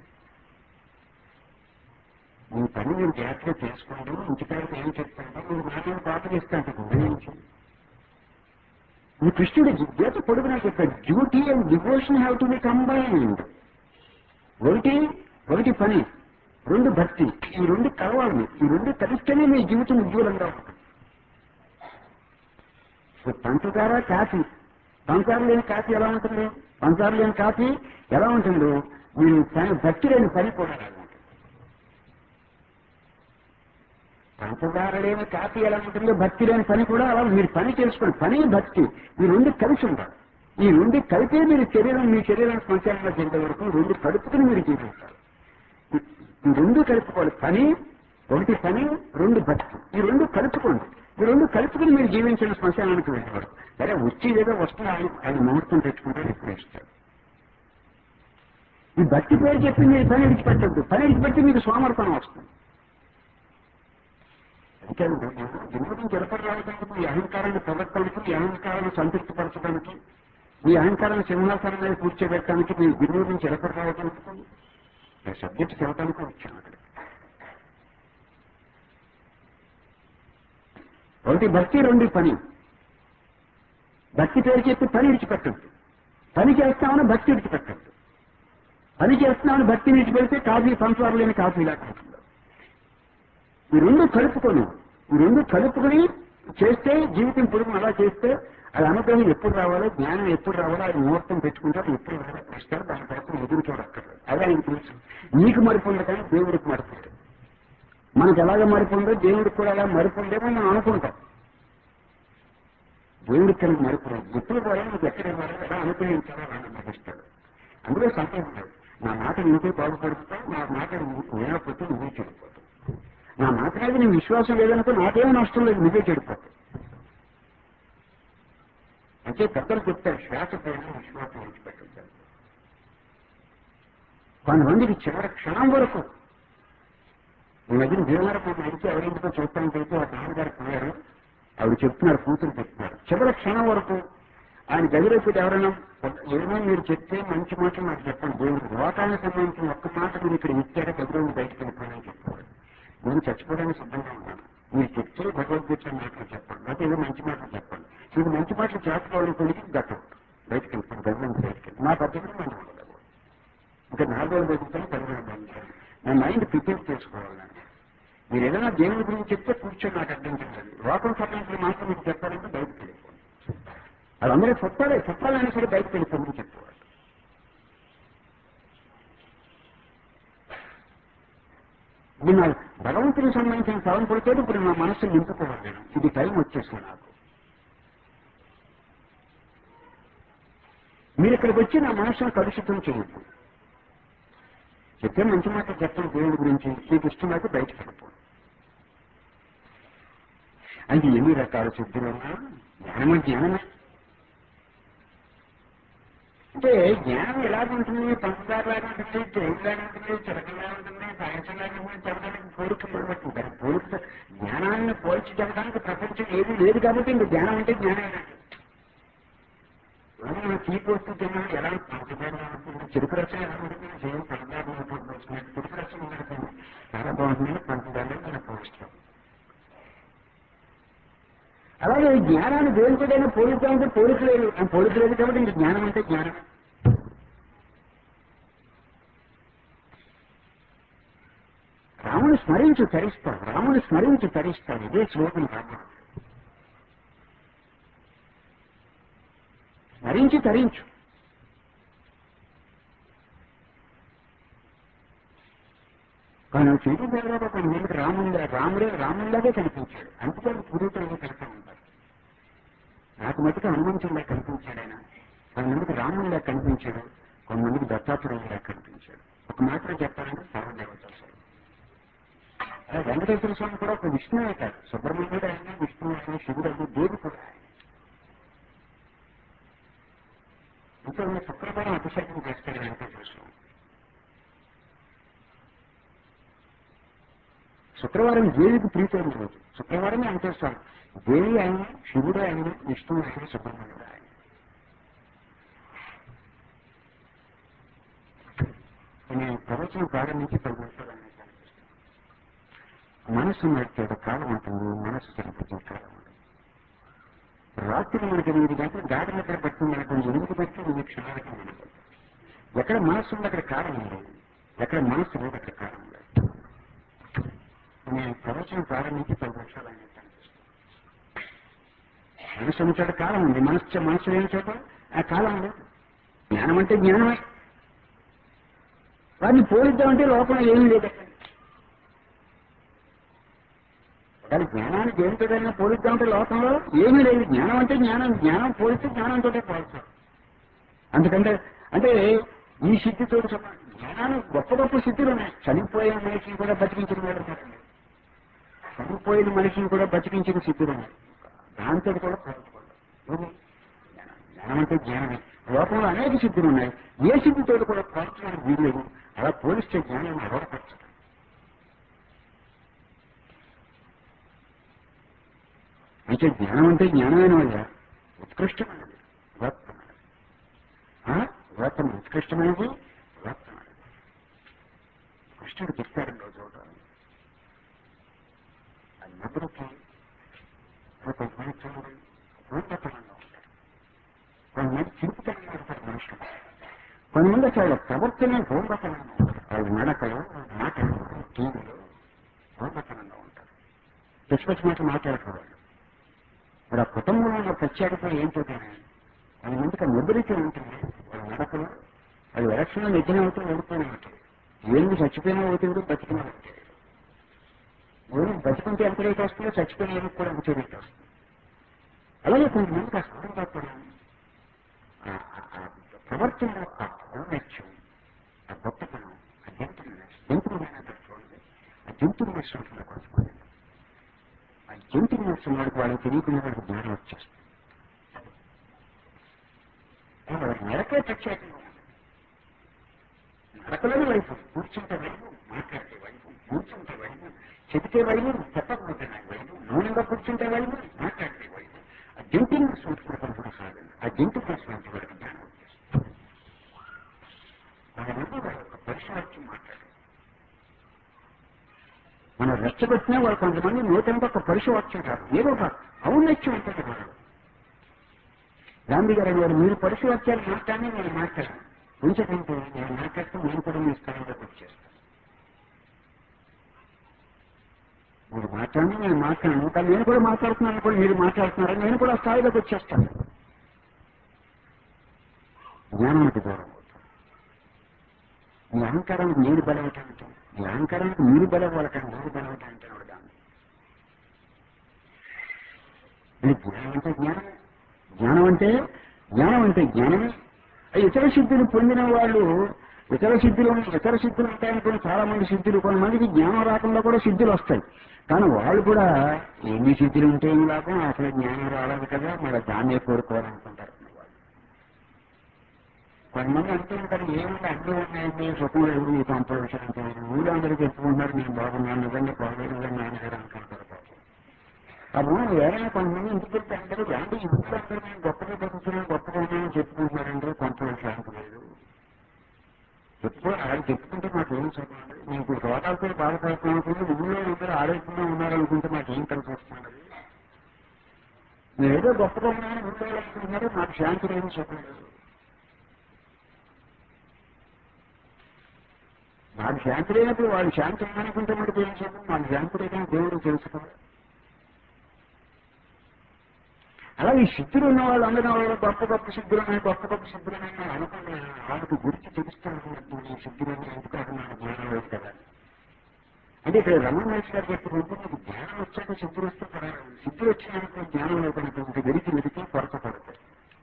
మీ పని మీరు జాగ్రత్తగా చేసుకోండి ఇంటికాడికి ఏం చెప్తాంటే మీరు నా మీద కోపం ఇస్తాను గురించి ఈ కృష్ణుడు గీత పొడుగునా చెప్పాడు duty and devotion have to be combined ఒకటి ఒకటి పని రెండు భక్తి ఈ రెండు కలవాలి ఈ రెండు కలిస్తేనే మీ జీవితం ఉజ్వలంగా ఉంటుంది ఇప్పుడు పంచదార కాఫీ పంచదార లేని కాఫీ ఎలా ఉంటుంది పంచదార లేని కాఫీ ఎలా ఉంటుందో మీరు పని భక్తి లేని పని కూడా అలాగే ఉంటుంది పంచదార లేని కాఫీ ఎలా ఉంటుందో భక్తి లేని పని కూడా అలా మీరు పని చేసుకోండి పని భక్తి ఈ రెండు కలిసి ఉండాలి ఈ రెండు కలిపే మీరు శరీరం మీ శరీరం శ్మశానంలో చెందే వరకు ఈ రెండు కలుపుకుని మీరు జీవించాలి ఈ- ఈ రెండు కలుపుకోవాలి పని ఒకటి పని రెండు భక్తి ఈ రెండు కలుపుకోండి ఈ రెండు కలుపుకుని మీరు జీవించిన శ్మశానానికి వెళ్ళేవారు సరే వచ్చి ఏదో వస్తున్నా ఆయన ఆయన ముహూర్తం తెచ్చుకుంటే ఇప్పుడు ఇస్తారు ఈ భక్తి పేరు చెప్పి మీరు పని విడిచిపెట్టద్దు పని విడిచిపెట్టి మీకు సోమర్పణం వస్తుంది అంటే వినోదం జరపడం రావడానికి మీ అహంకారాన్ని ప్రవర్తనకి మీ అహంకారాన్ని సంతృప్తిపరచడానికి మీ అహంకారాన్ని సింహాసనం మీద కూర్చోబెట్టడానికి మీ వినోదం జరపడం రావడానికి సబ్జెక్ట్ చెప్పడానికి వచ్చాను అక్కడ ఒకటి భక్తి రెండు పని భక్తి పేరు చెప్పి పని విడిచిపెట్టద్దు పని చేస్తామని భక్తి విడిచిపెట్టద్దు పని చేస్తున్నామని భక్తి విడిచిపెడితే కాఫీ సంసారం లేని కాఫీ లేకుండా ఈ రెండు కలుపుకొని ఈ రెండు కలుపుకొని చేస్తే జీవితం పొడుగు అలా చేస్తే అది అనుగ్రహం ఎప్పుడు రావాలో జ్ఞానం ఎప్పుడు రావాలో అది ముహూర్తం పెట్టుకుంటారు ఎప్పుడు రావాలో ఇస్తారు దానికోసం ఎదురు చూడక్కర్లేదు అదే ఆయన తెలుసు నీకు మరిపోంది కానీ దేవుడికి మరిపోలేదు మనకు ఎలాగ మరిపోందో దేవుడికి కూడా అలా మరిపోందేమో మనం అనుకుంటాం దేవుడికి కనుక మరిపోలేదు ఎప్పుడు కూడా నీకు ఎక్కడ ఇవ్వాలో ఎలా అనుగ్రహించాలో అలా గ్రహిస్తాడు అందులో సందేహం లేదు నా మాట నీకే బాగుపడుతావు నా మాట వినకపోతే నువ్వే చెడిపోతావు నా మాట మీద నీ విశ్వాసం లేదనుకో నాకేమీ నష్టం లేదు నువ్వే చెడిపోతావు అంటే పెద్దలు చెప్తారు శ్వాస పైన విశ్వాసం విడిచిపెట్టారు కొంతమందికి చివరి క్షణం వరకు ఈ మధ్యన భీమవరపు నడిచి ఎవరింటికో చూస్తానికి వెళ్తే ఆ నాన్నగారు పోయారు ఆవిడ చెప్తున్నారు కూతురు చెప్తున్నారు చివరి క్షణం వరకు ఆయన గదిలోకి ఎవరైనా ఏమో మీరు చెప్తే మంచి మాటలు నాకు చెప్పండి దేవుడు లోకానికి సంబంధించిన ఒక్క మాట మీరు ఇక్కడ ఇచ్చాక గదిలో బయటకు వెళ్ళిపోయాలని చెప్పారు నేను చచ్చిపోవడానికి సిద్ధంగా ఉన్నాను మీరు చెప్తే భగవద్గీత మాటలు చెప్పండి లేకపోతే ఏదో మంచి మాటలు చెప్పండి మీకు మంచి మాటలు చేసుకోవాలనుకోనికి గతం బయటకు వెళ్తాను గది నుంచి బయటకు వెళ్ళి నా పద్ధతిలో నేను ఉండదు ఇంకా నాలుగు రోజులు బతుకుతాను పది రోజులు బతుకుతాను నా మైండ్ ప్రిపేర్ చేసుకోవాలి నేను మీరు ఏదైనా దేవుని గురించి చెప్తే కూర్చొని నాకు అర్థం చేయాలి లోకం సంబంధించిన మాత్రం మీకు చెప్పాలంటే బయటకు వెళ్ళిపోండి వాళ్ళందరూ చెప్పాలి చెప్పాలని సరే బయటకు వెళ్ళిపోమని చెప్పేవాళ్ళు ఇది నా భగవంతునికి సంబంధించిన ఫలం పడితే ఇప్పుడు నా మనస్సు నింపుకోవాలి నేను ఇది టైం వచ్చేసింది నాకు మీరు ఇక్కడికి వచ్చి నా మనస్సును కలుషితం చేయొద్దు చెప్పే మంచి మాట చెప్పండి దేవుడి గురించి మీకు ఇష్టం అయితే బయటకు వెళ్ళిపోండి అంటే ఎన్ని రకాల శుద్ధులు ఉన్నా జ్ఞానము జ్ఞానమే అంటే జ్ఞానం ఎలాగుంటుంది పంచదారలాగా ఉంటుంది తేలిలాగా ఉంటుంది చిలకలాగా ఉంటుంది సాయంత్రంలాగా ఉంటుంది చెప్పడానికి కోరిక పడబట్టుంటారు కోరిక జ్ఞానాన్ని పోల్చి చెప్పడానికి ప్రపంచం ఏది లేదు కాబట్టి ఇంక జ్ఞానం అంటే జ్ఞానమే మనం తీపి వస్తూ తిన్నాం ఎలా పంచదారలా ఉంటుంది చెరుకు రసం ఎలా ఉంటుంది సేమ్ పంచదారలో వస్తుంది చెరుకు రసం ఉంటుంది చాలా బాగుంటుంది పంచదారలో మనం పోస్తాం అలాగే ఈ జ్ఞానాన్ని దేనికైనా పోలిద్దామంటే పోలిక లేదు ఆ పోలిక లేదు కాబట్టి ఇంక జ్ఞానం అంటే జ్ఞానం రాముని స్మరించు తరిస్తావు రాముని స్మరించు తరిస్తావు ఇదే శ్లోకం రాముడు స్మరించి తరించు కానీ చెడు తర్వాత కొన్ని మందికి రాముండే రాముడే రాముంలాగే కనిపించాడు అందుకని పురోహితులు కలుస్తూ ఉంటారు నాకు మటుకు హనుమంతుడిలా కనిపించాడు ఆయన కొంతమందికి రాముడిలా కనిపించాడు కొంతమందికి దత్తాత్రేయులా కనిపించాడు ఒక మాటలో చెప్పాలంటే సర్వదేవత వెంకటేశ్వర స్వామి కూడా ఒక విష్ణువే కాదు సుబ్రహ్మణ్యుడు ఆయన విష్ణువు ఆయన శివుడు ఆయన దేవుడు కూడా ఆయన ఇంకా ఉన్న శుక్రవారం అభిషేకం చేస్తాడు వెంకటేశ్వర స్వామి శుక్రవారం దేవికి ప్రీతైన రోజు శుక్రవారమే వెంకటేశ్వర దేవి ఆయన శివుడు ఆయన విష్ణువు ఆయన సుబ్రహ్మణ్యుడు ఆయన నేను ప్రవచనం ప్రారంభించి పది నిమిషాలు ఆయన కనిపిస్తాను మనస్సు నడిచేది కాలం ఉంటుంది మనస్సు చనిపోతే కాలం ఉంటుంది రాత్రి మనకి ఎనిమిది గంటలు గాడి దగ్గర పట్టింది అనుకోండి ఎనిమిది బట్టి ఎనిమిది క్షణాలకి మనకు ఎక్కడ మనస్సు ఉంది అక్కడ కాలం లేదు ఎక్కడ మనస్సు లేదు అక్కడ కాలం లేదు నేను ప్రవచనం ప్రారంభించి పది నిమిషాలు ఆయన కనిపిస్తాను మనసు ఉన్న చోట కాలం ఉంది మనసు మనసు లేని చోట ఆ కాలం లేదు జ్ఞానం అంటే జ్ఞానమే వాటిని పోలిద్దామంటే లోపల ఏమీ లేదు ఒకవేళ జ్ఞానాన్ని దేనితోదైనా పోలిద్దామంటే లోకంలో ఏమీ లేదు జ్ఞానం అంటే జ్ఞానం జ్ఞానం పోలిస్తే జ్ఞానంతో పోల్చాం అందుకంటే అంటే ఈ సిద్ధితో సమానం జ్ఞానానికి గొప్ప గొప్ప సిద్ధులు ఉన్నాయి చనిపోయిన మనిషిని కూడా బతికించిన వాళ్ళు ఉన్నారు. చనిపోయిన మనిషిని కూడా బతికించిన సిద్ధులు ఉన్నాయి దాంతో కూడా పోల్చకూడదు ఏమి? జ్ఞానం. జ్ఞానం అంటే జ్ఞానమే లోకంలో అనేక సిద్ధులు ఉన్నాయి ఏ సిద్ధితో కూడా పోల్చడానికి వీల్లేదు అలా పోలిస్తే జ్ఞానాన్ని అడవపరచదు అయితే జ్ఞానం అంటే జ్ఞానమైన వల్ల ఉత్కృష్టమైనది ఉదాత్తమైనది ఆ? ఉదాత్తమైన ఉత్కృష్టమైనది ఉదాత్తమైనది కృష్ణుడు చెప్తాడు రోజు ఆ నదులకి కొంతమంది చూడండి పూర్ణతనంగా ఉంటారు కొంతమంది చింతనంగా ఉంటారు మనుషులు కొంతమంది అసలు ప్రవర్తన పూర్ణతనంగా ఉంటారు వాళ్ళ నడకలు మాటలు టీవీలు పూర్ణతనంగా ఉంటారు పిచ్చి పిచ్చి మాటలు మాట్లాడుకోవాలి మరి ఆ కుటుంబంలో ఉన్న ప్రత్యేకత ఏంటో కానీ వాళ్ళ ముందుకు నిద్రిక ఉంటుంది వాళ్ళ నడకలు వాళ్ళు ఎలక్షన్లో నెగ్గిన అవుతుంది ఓడిపోయిన అవుతుంది ఏమి చచ్చిపోయినా అవుతుంది బతికినా అవుతుంది ఏమి బతుకుంటే ఎంత రేట్ వస్తుందో చచ్చిపోయిన ఏమి కూడా అంతే రేట్ వస్తుంది అలాగే కొంతమందికి ఆ సాధన ఆ ఆ ప్రవర్తనలో ఆ ఔన్నత్యం ఆ గొప్పతనం ఆ జంతువులెస్ జంతువులైన చూడండి ఆ జంతువులెస్ ఉంటుంది కొంతమంది ఆ జంతువులెస్ వాడికి వాళ్ళకి తెలియకుండా వాడికి జ్ఞానం వచ్చేస్తుంది వాళ్ళకి నరకే ప్రత్యేకంగా ఉంది నరకలేని వైపు కూర్చుంటే వైపు మాట్లాడితే వైపు కూర్చుంటే వైపు చెబితే వైపు చెప్పకపోతే నాకు వైపు మౌనంగా కూర్చుంటే వైపు మాట్లాడితే వైపు ఆ జంతువులెస్ ఉంటుంది సాధన ఆ జంతువులెస్ వంటి వాడికి జ్ఞానం వచ్చేస్తుంది కొంతమంది వాళ్ళ యొక్క పరిసరాలకి మాట్లాడారు మనం రెచ్చగొట్టినా వాళ్ళు కొంతమంది నూతనంగా ఒక పరిశువాక్యం కాదు ఏదో ఒక ఔన్నత్యం ఉంటుంది వాళ్ళు గాంధీ గారు గారు మీరు పరిశువాక్యాలు మాట్లాడి నేను మాట్లాడాను ఉంచకంటే నేను మాట్లాడుతూ నేను కూడా మీ స్థానంలోకి వచ్చేస్తాను మీరు మాట్లాడి నేను మాట్లాడను కానీ నేను కూడా మాట్లాడుతున్నాను కూడా మీరు మాట్లాడుతున్నారు నేను కూడా ఆ స్థాయిలోకి వచ్చేస్తాను జ్ఞానానికి దూరం అవుతాను ఈ అహంకారానికి మీరు బలవటంటే ఈ అహంకారానికి మీరు బలవ్వాలటం మీరు బలవటంటే దాన్ని ఇది జ్ఞానం అంటే జ్ఞానం జ్ఞానం అంటే జ్ఞానం అంటే జ్ఞానమే ఆ ఇతర సిద్ధులు పొందిన వాళ్ళు ఇతర సిద్ధులు ఇతర సిద్ధులు ఉంటాయనుకుని చాలా మంది సిద్ధులు కొంతమందికి జ్ఞానం రాకుండా కూడా సిద్ధులు వస్తాయి కానీ వాళ్ళు కూడా ఎన్ని సిద్ధులు ఉంటే ఏం లాభం అసలు జ్ఞానం రాలేదు కదా మళ్ళీ దాన్నే కోరుకోవాలనుకుంటారు వాళ్ళు కొంతమంది అంటూ ఉంటారు ఏముంది అన్నీ ఉన్నాయండి సుఖం లేదు ఈ సంపాదించడానికి ఊళ్ళో అందరికీ చెప్పుకుంటున్నారు నేను బాగున్నాను నిజంగా బాగలేదు నిజంగా నాన్నగారు అనుకుంటారు పాపం. అప్పుడు ఎవరైనా కొంతమంది ఇంటికి వెళ్తే అందరూ అంటే ఇంట్లో అందరూ నేను గొప్పగా బతుకుతున్నాను గొప్పగా ఉన్నాను చెప్పుకుంటున్నారంటే కొంత శాంతి లేదు చెప్పుకో అలా చెప్పుకుంటే మాకు ఏం చెప్పండి మీకు రోగాలతో బాధపడుతున్నాం అనుకుంటే ఊళ్ళో అందరూ ఆరోగ్యంగా ఉన్నారనుకుంటే మాకు ఏం కలిసి వస్తున్నది నేను ఏదో గొప్పగా ఉన్నాను ఊళ్ళో అనుకుంటున్నారు మాకు శాంతి లేని చెప్పలేదు నాకు శాంతి లేనప్పుడు వాళ్ళు శాంతి ఉందనుకుంటే మనకి ఏం చెప్పండి మాకు శాంతి లేదని దేవుడు తెలుసుకోవాలి అలాగే సిద్ధులు ఉన్న వాళ్ళు అందరూ వాళ్ళు గొప్ప గొప్ప సిద్ధులు ఉన్నాయి గొప్ప గొప్ప సిద్ధులు ఉన్నాయి అనుకున్న వాళ్ళకి గురించి తెలుస్తున్నట్టు ఈ సిద్ధులు ఎందుకు అది మన జ్ఞానం లేదు కదా అంటే ఇక్కడ రమణ మహర్షి గారు చెప్పినట్టు మీకు జ్ఞానం వచ్చాక సిద్ధులు వస్తే పర్వాలేదు సిద్ధులు వచ్చినాక జ్ఞానం లేకుండా ఇంక వెలికి వెలికి కొరత పడతాయి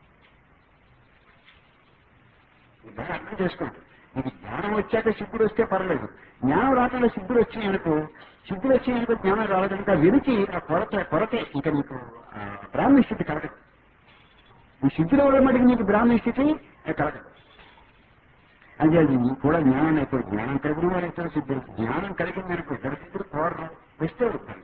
దాన్ని అర్థం చేసుకోండి మీకు జ్ఞానం వచ్చాక సిద్ధులు వస్తే పర్లేదు జ్ఞానం రాకుండా సిద్ధులు వచ్చినాయనుకో సిద్ధులు వచ్చినాయనుకో జ్ఞానం రావడానికి ఆ వెలికి ఆ కొరత కొరతే ఇంకా నీకు ఆ, బ్రాహ్మీ స్థితి కలగదు ఈ సిద్ధుల వల్ల మటుకు నీకు బ్రాహ్మీ స్థితి ఆ, కలగదు అంటే అది నీకు కూడా జ్ఞానం అయిపోయి జ్ఞానం కలిగిన వారు ఇద్దరు సిద్ధులు జ్ఞానం కలిగిందనుకో ఇద్దరు సిద్ధులు కోరరు వస్తే వద్దండి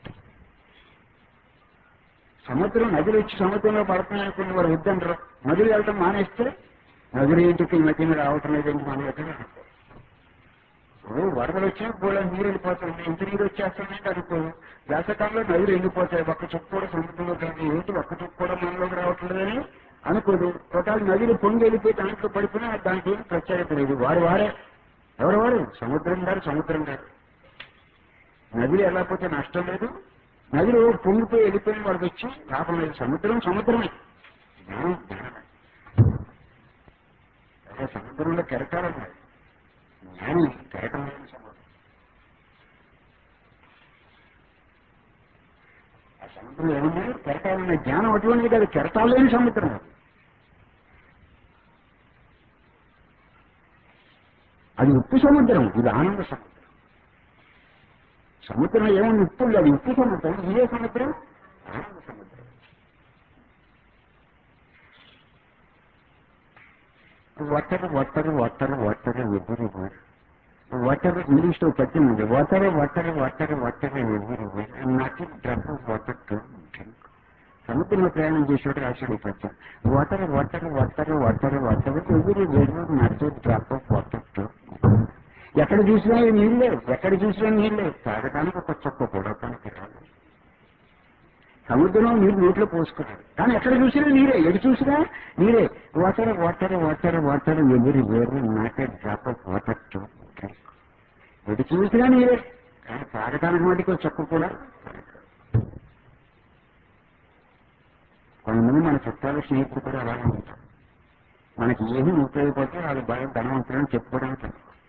సముద్రం నదులు వచ్చి సముద్రంలో పడుతున్నాయనుకున్న వారు వద్దంటారు నదులు వెళ్ళడం మానేస్తే నదులు ఏంటికి ఈ మధ్యన రావటం లేదండి మన దగ్గర ఇప్పుడు వరదలు వచ్చినా కూడా నీరు వెళ్ళిపోతుంది ఇంత నీరు వచ్చేస్తుందంటే అనుకో వేసవకాలంలో నదులు ఎండిపోతాయి ఒక్క చుక్క కూడా సముద్రంలో కలిగి ఏంటి ఒక్క చుక్క కూడా మనలోకి రావట్లేదని అనుకోదు ఒకవేళ నదులు పొంగి వెళ్ళిపోయి దాంట్లో పడిపోయినా దానికి ఏం ప్రత్యేకత లేదు వారు వారే ఎవరు వారు సముద్రం గారు సముద్రం గారు నదులు ఎలా పోతే నష్టం లేదు నదిలో పొంగిపోయి వెళ్ళిపోయిన వాడికి వచ్చి లాభం లేదు సముద్రం సముద్రమే జ్ఞానం జ్ఞానమే అదే సముద్రంలో కెరటాలు ఉన్నాయి జ్ఞాని కెరటం లేని సముద్రం ఆ సముద్రం ఏమున్నాయి కెరటాలు ఉన్నాయి జ్ఞానం అటువంటిది కాదు కెరటాలు లేని సముద్రం అది. అది ఉప్పు సముద్రం ఇది ఆనంద సముద్రం సముద్రం ఏముంది ఉప్పు ఉంది అది ఉప్పు సముద్రం ఇదే సముద్రం ఆనంద సముద్రం water water water water everywhere water English లో పద్యం ఉంది water water water water everywhere నాకు డ్రప్ వాటర్ టు డ్రింక్ సముద్రంలో ప్రయాణం చేసేవాడు రాశాడు ఈ పద్యం water water water water water everywhere నాకు డ్రప్ వాటర్ టు ఎక్కడ చూసినా ఈ నీళ్ళే ఎక్కడ చూసినా నీళ్ళే తాగడానికి ఒక చొక్క కూడా పనికి రాదు సముద్రంలో నీరు నీటిలో పోసుకున్నారు కానీ ఎక్కడ చూసినా నీరే ఎటు చూసినా నీరే water water water water everywhere not a drop of water to drink. ఎటు చూసినా నీరే కానీ తాగడానికి వాటికి ఒక చొక్క కూడా పనికిరాదు. కొంతమంది మన చుట్టాల స్నేహితులు కూడా అలాగే ఉంటారు మనకి ఏమీ ఉపయోగపడితే వాళ్ళు బాగా ధనవంతులని చెప్పుకోవడానికి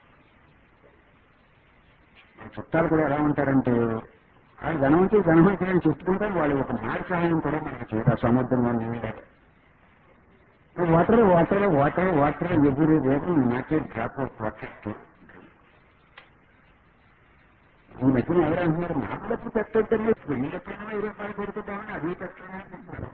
మన చుట్టాలు కూడా ఎలా ఉంటారంటే వాళ్ళు ధనవంతులు ధనవంతులని చెప్పుకుంటారు వాళ్ళు ఒక మాట సహాయం కూడా మనకి చేయరు ఆ సముద్రంలో నీళ్ళ వాటర్ వాటర్ వాటర్ వాటర్ ఎగురు వేరు నాకే డ్రాప్ ఆఫ్ వాటర్ ఈ మధ్యన ఎవరు అంటున్నారు మాటలకు పెట్టొద్దండి పెళ్లిళ్ళపైన ఇరవై రూపాయలు పెడుతుందామని అది పెట్టడం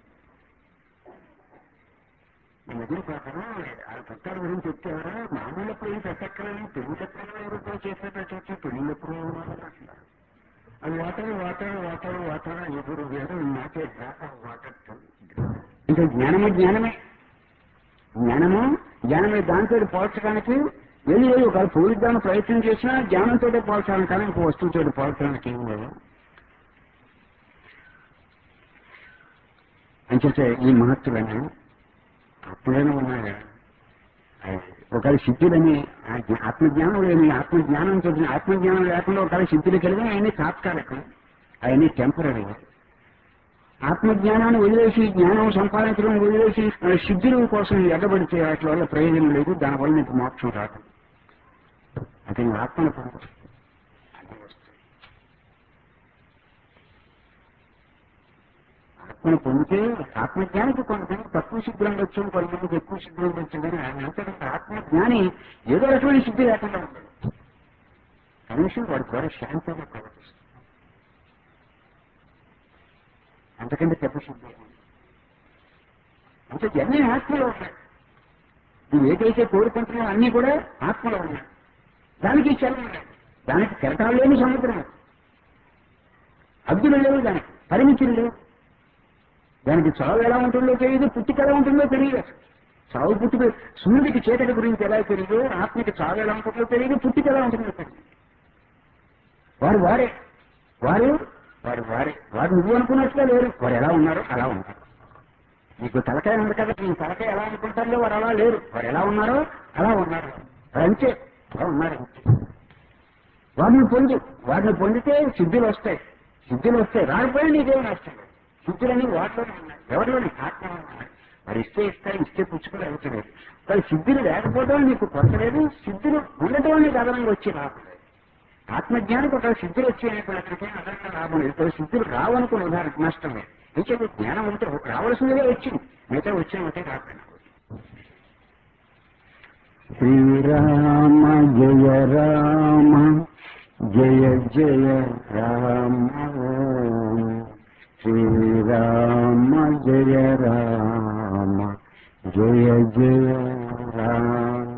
ఈ మధ్యన ప్రకారం ఆ పుట్టాల గురించి చెప్పారా మామూలప్పుడు ఏం పెట్టక్కర్లేదు పెళ్లిళ్ళప్పుడు ఇరవై రూపాయలు చేసే పెట్టచ్చు పెళ్లిళ్ళప్పుడు అంటున్నారు అది వాటర్ వాటర్ వాటర్ వాటర్ ఎదురు వేరు నాకే డ్రాప్ ఆఫ్ వాటర్ ఇంకా జ్ఞానము జ్ఞానమే జ్ఞానము జ్ఞానమే దాంతో పోల్చడానికి వెళ్ళి వెళ్ళి ఒకవేళ పోలిద్దామని ప్రయత్నం చేసినా జ్ఞానంతో పోల్చాలని కానీ ఇంకో వస్తువుతో పోల్చడానికి ఏం లేదు అంచేతే ఈ మహత్తులని అప్పుడైనా ఉన్నాయా ఒకవేళ సిద్ధులని ఆ జ్ఞా- ఆత్మజ్ఞానం లేని ఆత్మజ్ఞానం చెప్పిన ఆత్మజ్ఞానం లేకుండా ఒకవేళ సిద్ధులు కలిగిన అవన్నీ తాత్కాలికం అవన్నీ టెంపరీ ఆత్మజ్ఞానాన్ని వదిలేసి జ్ఞానం సంపాదించడం వదిలేసి ఆ, సిద్ధుల కోసం ఎగబడితే వాటి వల్ల ప్రయోజనం లేదు దానివల్ల నీకు మోక్షం రాదు అది నువ్వు ఆత్మను పొందు అది వస్తుంది. ఆత్మను పొందితే ఆత్మజ్ఞానికి కొంతమంది తక్కువ సిద్ధులు ఉండొచ్చు కొంతమందికి ఎక్కువ సిద్ధులు ఉండొచ్చు కానీ ఆయన అంతకంటే ఆత్మజ్ఞాని ఏదో రకమైన సిద్ధి లేకుండా ఉండదు కనీసం వాడి ద్వారా శాంతంగా ప్రవర్తిస్తుంది అంతకంటే పెద్ద సిద్ధి ఏముంది? అంటే ఇవన్నీ ఆత్మలో ఉన్నాయి నువ్వు ఏదైతే కోరుకుంటున్నావు అన్నీ కూడా ఆత్మలో ఉన్నాయి దానికి చలం ఉన్నాయి దానికి కెరటాలు లేని సముద్రం అద్దులు లేవు దానికి పరిమితులు లేవు దానికి చావు ఎలా ఉంటుందో తెలియదు పుట్టుక ఎలా ఉంటుందో తెలియదు అసలు. చావు పుట్టుక సూర్యుడికి చీకటి గురించి ఎలా తెలియదు ఆత్మకి చావు ఎలా ఉంటుందో తెలియదు పుట్టుక ఎలా ఉంటుందో తెలియదు వారు వారే వారు వారు వారే వారు నువ్వు అనుకున్నట్టుగా లేరు వారు ఎలా ఉన్నారు అలా ఉన్నారు నీకు తలకాయ ఉంది కదా నీ తలకాయ ఎలా అనుకుంటారో వారు అలా లేరు వారు ఎలా ఉన్నారో అలా ఉన్నారు వారు అంతే అలా ఉన్నారు అంతే వారిని పొందు వారిని పొందితే సిద్ధులు వస్తాయి సిద్ధులు వస్తాయి రాకపోయినా నీకేం నష్టం లేదు సిద్ధులన్నీ వాటిలోనే ఉన్నాయి ఎవరిలోనే ఆత్మలో ఉన్నాయి మరి ఇస్తే ఇస్తాయి ఇస్తే పుచ్చుకొని అవుతలేదు మరి సిద్ధులు లేకపోవడం నీకు కొత్త లేదు సిద్ధులు ఉండటం నీకు అదనంగా వచ్చి లాభం లేదు ఆత్మజ్ఞానికి ఒక సిద్ధులు వచ్చేటప్పటికే అదనంగా లాభం లేదు ఇప్పుడు సిద్ధులు రావనుకున్న ఉదాహరణ నష్టం లేదు అయితే జ్ఞానం ఉంటే రావాల్సిందిగా వచ్చింది మిగతా వచ్చినట్టే రాకపోయినా శ్రీరామ జయ రామ జయ జయ రామ శ్రీరామ జయ రామ జయ జయ రామ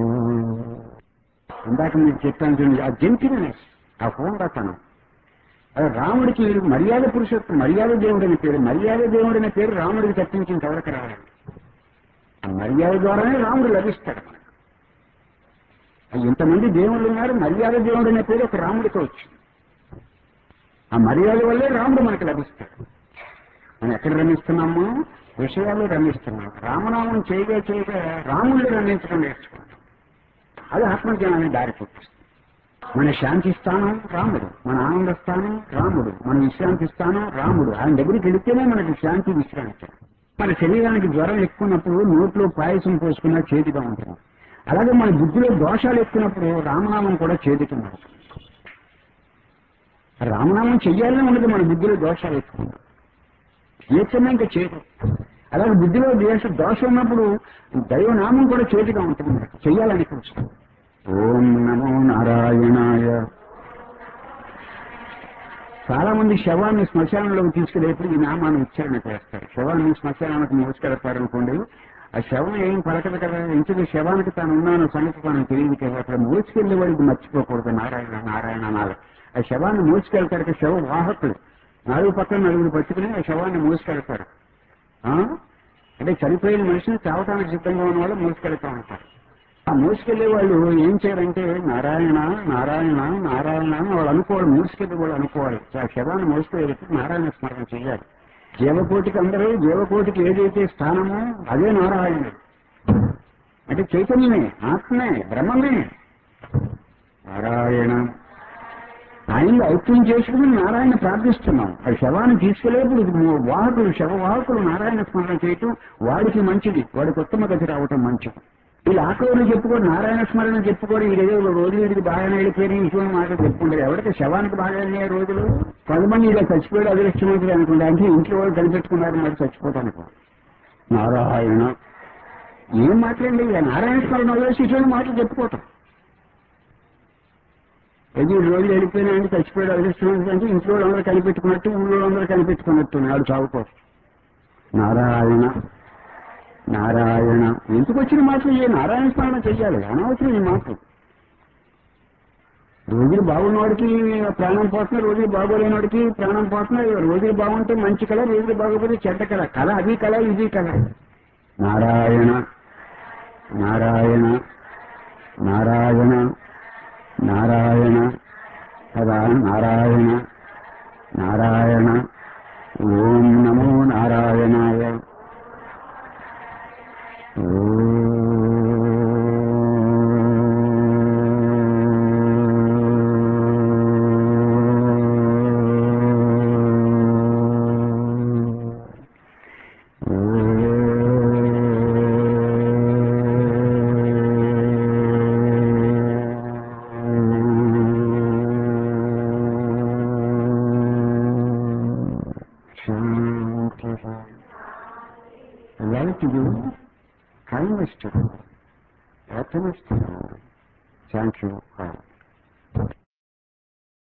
ఇందాక మీకు చెప్పాను చూడండి, ఆ జెంటిల్నెస్ ఆ హోందాతనం అది రాముడికి మర్యాద పురుషోత్తు మర్యాద దేవుడు అనే పేరు మర్యాద దేవుడు అనే పేరు రాముడికి తప్పించిన ఎవరికి రావాలి ఆ మర్యాద ద్వారానే రాముడు లభిస్తాడు మనకు ఇంతమంది దేవుళ్ళు ఉన్నారు మర్యాద దేవుడు అనే పేరు ఒక రాముడితో వచ్చింది ఆ మర్యాద వల్లే రాముడు మనకు లభిస్తాడు మనం ఎక్కడ రమిస్తున్నాము విషయాలు రమిస్తున్నాం రామనామం చేయగా చేయగా రాముళ్ళు రమించడం నేర్చుకుంటాం అది ఆత్మజ్ఞానాన్ని దారి చూపిస్తుంది మన శాంతి స్థానం రాముడు మన ఆనంద స్థానం రాముడు మన విశ్రాంతి స్థానం రాముడు ఆయన దగ్గరికి వెళితేనే మనకి శాంతి విశ్రాంతి మన శరీరానికి జ్వరం ఎక్కున్నప్పుడు నోట్లో పాయసం పోసుకున్నా చేతిగా ఉంటుంది అలాగే మన బుద్ధిలో దోషాలు ఎక్కున్నప్పుడు రామనామం కూడా చేతికి ఉంటుంది రామనామం చెయ్యాలని ఉండదు మన బుద్ధిలో దోషాలు ఎక్కువ ఏ చిన్న ఇంకా చేయదు అలాగే బుద్ధిలో దేశ దోషం ఉన్నప్పుడు దైవనామం కూడా చేతిగా ఉంటుంది మనకు చెయ్యాలనిపిస్తుంది ఓం నమో నారాయణాయ చాలా మంది శవాన్ని శ్మశానంలోకి తీసుకెళ్ళేప్పుడు ఈ నామాన్ని ఉచ్చారణ చేస్తారు శవాన్ని శ్మశానానికి మోసుకెళ్తారు అనుకోండి ఆ శవం ఏం పలకదు కదా ఇంటికి శవానికి తాను ఉన్నాను సంగతి తాను తెలియదు కదా అక్కడ మోసుకెళ్లే వాడికి మర్చిపోకూడదు నారాయణ నారాయణ అనాలి ఆ శవాన్ని మోసుకెళ్తారు కదా, శవ వాహకులు నాలుగు పక్కన నలుగురు పట్టుకుని ఆ శవాన్ని మోసుకెళ్తారు ఆ? అంటే చనిపోయిన మనిషిని చావటానికి సిద్ధంగా ఉన్న వాళ్ళు మోసుకెళ్తా ఉంటారు ఆ మోసుకెళ్లే వాళ్ళు ఏం చేయాలంటే నారాయణ నారాయణ నారాయణ అని వాళ్ళు అనుకోవాలి మోసుకెళ్ళి వాళ్ళు అనుకోవాలి ఆ శవాన్ని మోసుకెళ్ళి నారాయణ స్మరణ చేయాలి జీవకోటికి అందరూ జీవకోటికి ఏదైతే స్థానమో అదే నారాయణుడు అంటే చైతన్యమే ఆత్మే బ్రహ్మమే నారాయణ ఆయనలో ఐక్యం చేసుకుని నారాయణ ప్రార్థిస్తున్నాం ఆ శవాన్ని తీసుకెళ్లేప్పుడు వాహకులు శవ వాహకులు నారాయణ స్మరణ చేయటం వాడికి మంచిది వాడికి ఉత్తమ గతి రావటం మంచిది వీళ్ళు ఆకలి చెప్పుకోరు నారాయణ స్మరణ చెప్పుకోరు వీడేదో రోజు వీడికి బాగానే వెళ్ళిపోయి ఇటువంటి మాటలు చెప్పుకుంటారు ఎవరికి శవానికి బాగా వెళ్ళే రోజులు కొంతమంది ఇలా చచ్చిపోయాడు అదృష్టమంతులు అనుకుంటా అంటే ఇంట్లో వాళ్ళు కనిపెట్టుకున్నారు మరి చచ్చిపోతాను నారాయణ ఏం మాట్లాడండి ఇక నారాయణ స్మరణ వదిలేసి ఇటువంటి మాటలు చెప్పుకోవటం ఏది ఈ రోజులు వెళ్ళిపోయినాయని చచ్చిపోయాడు అదృష్టం అంటే ఇంట్లో అందరూ కనిపెట్టుకున్నట్టు ఊళ్ళో అందరూ కనిపెట్టుకున్నట్టు నాడు చావుకోరు నారాయణ నారాయణ ఎందుకు వచ్చిన మాటలు ఏ నారాయణ స్మరణ చెయ్యాలి అనవసరం ఈ మాటలు రోజులు బాగున్నవాడికి ప్రాణం పోతున్నా రోజులు బాగోలేనివాడికి ప్రాణం పోతున్నా రోజులు బాగుంటే మంచి కళ రోజులు బాగోపోతే చెడ్డ కళ కళ అది కళ ఇది కళ నారాయణ నారాయణ నారాయణ నారాయణ కదా నారాయణ నారాయణ ఓం నమో నారాయణాయ Light you, kindness to you, happiness to you. Thank you. all.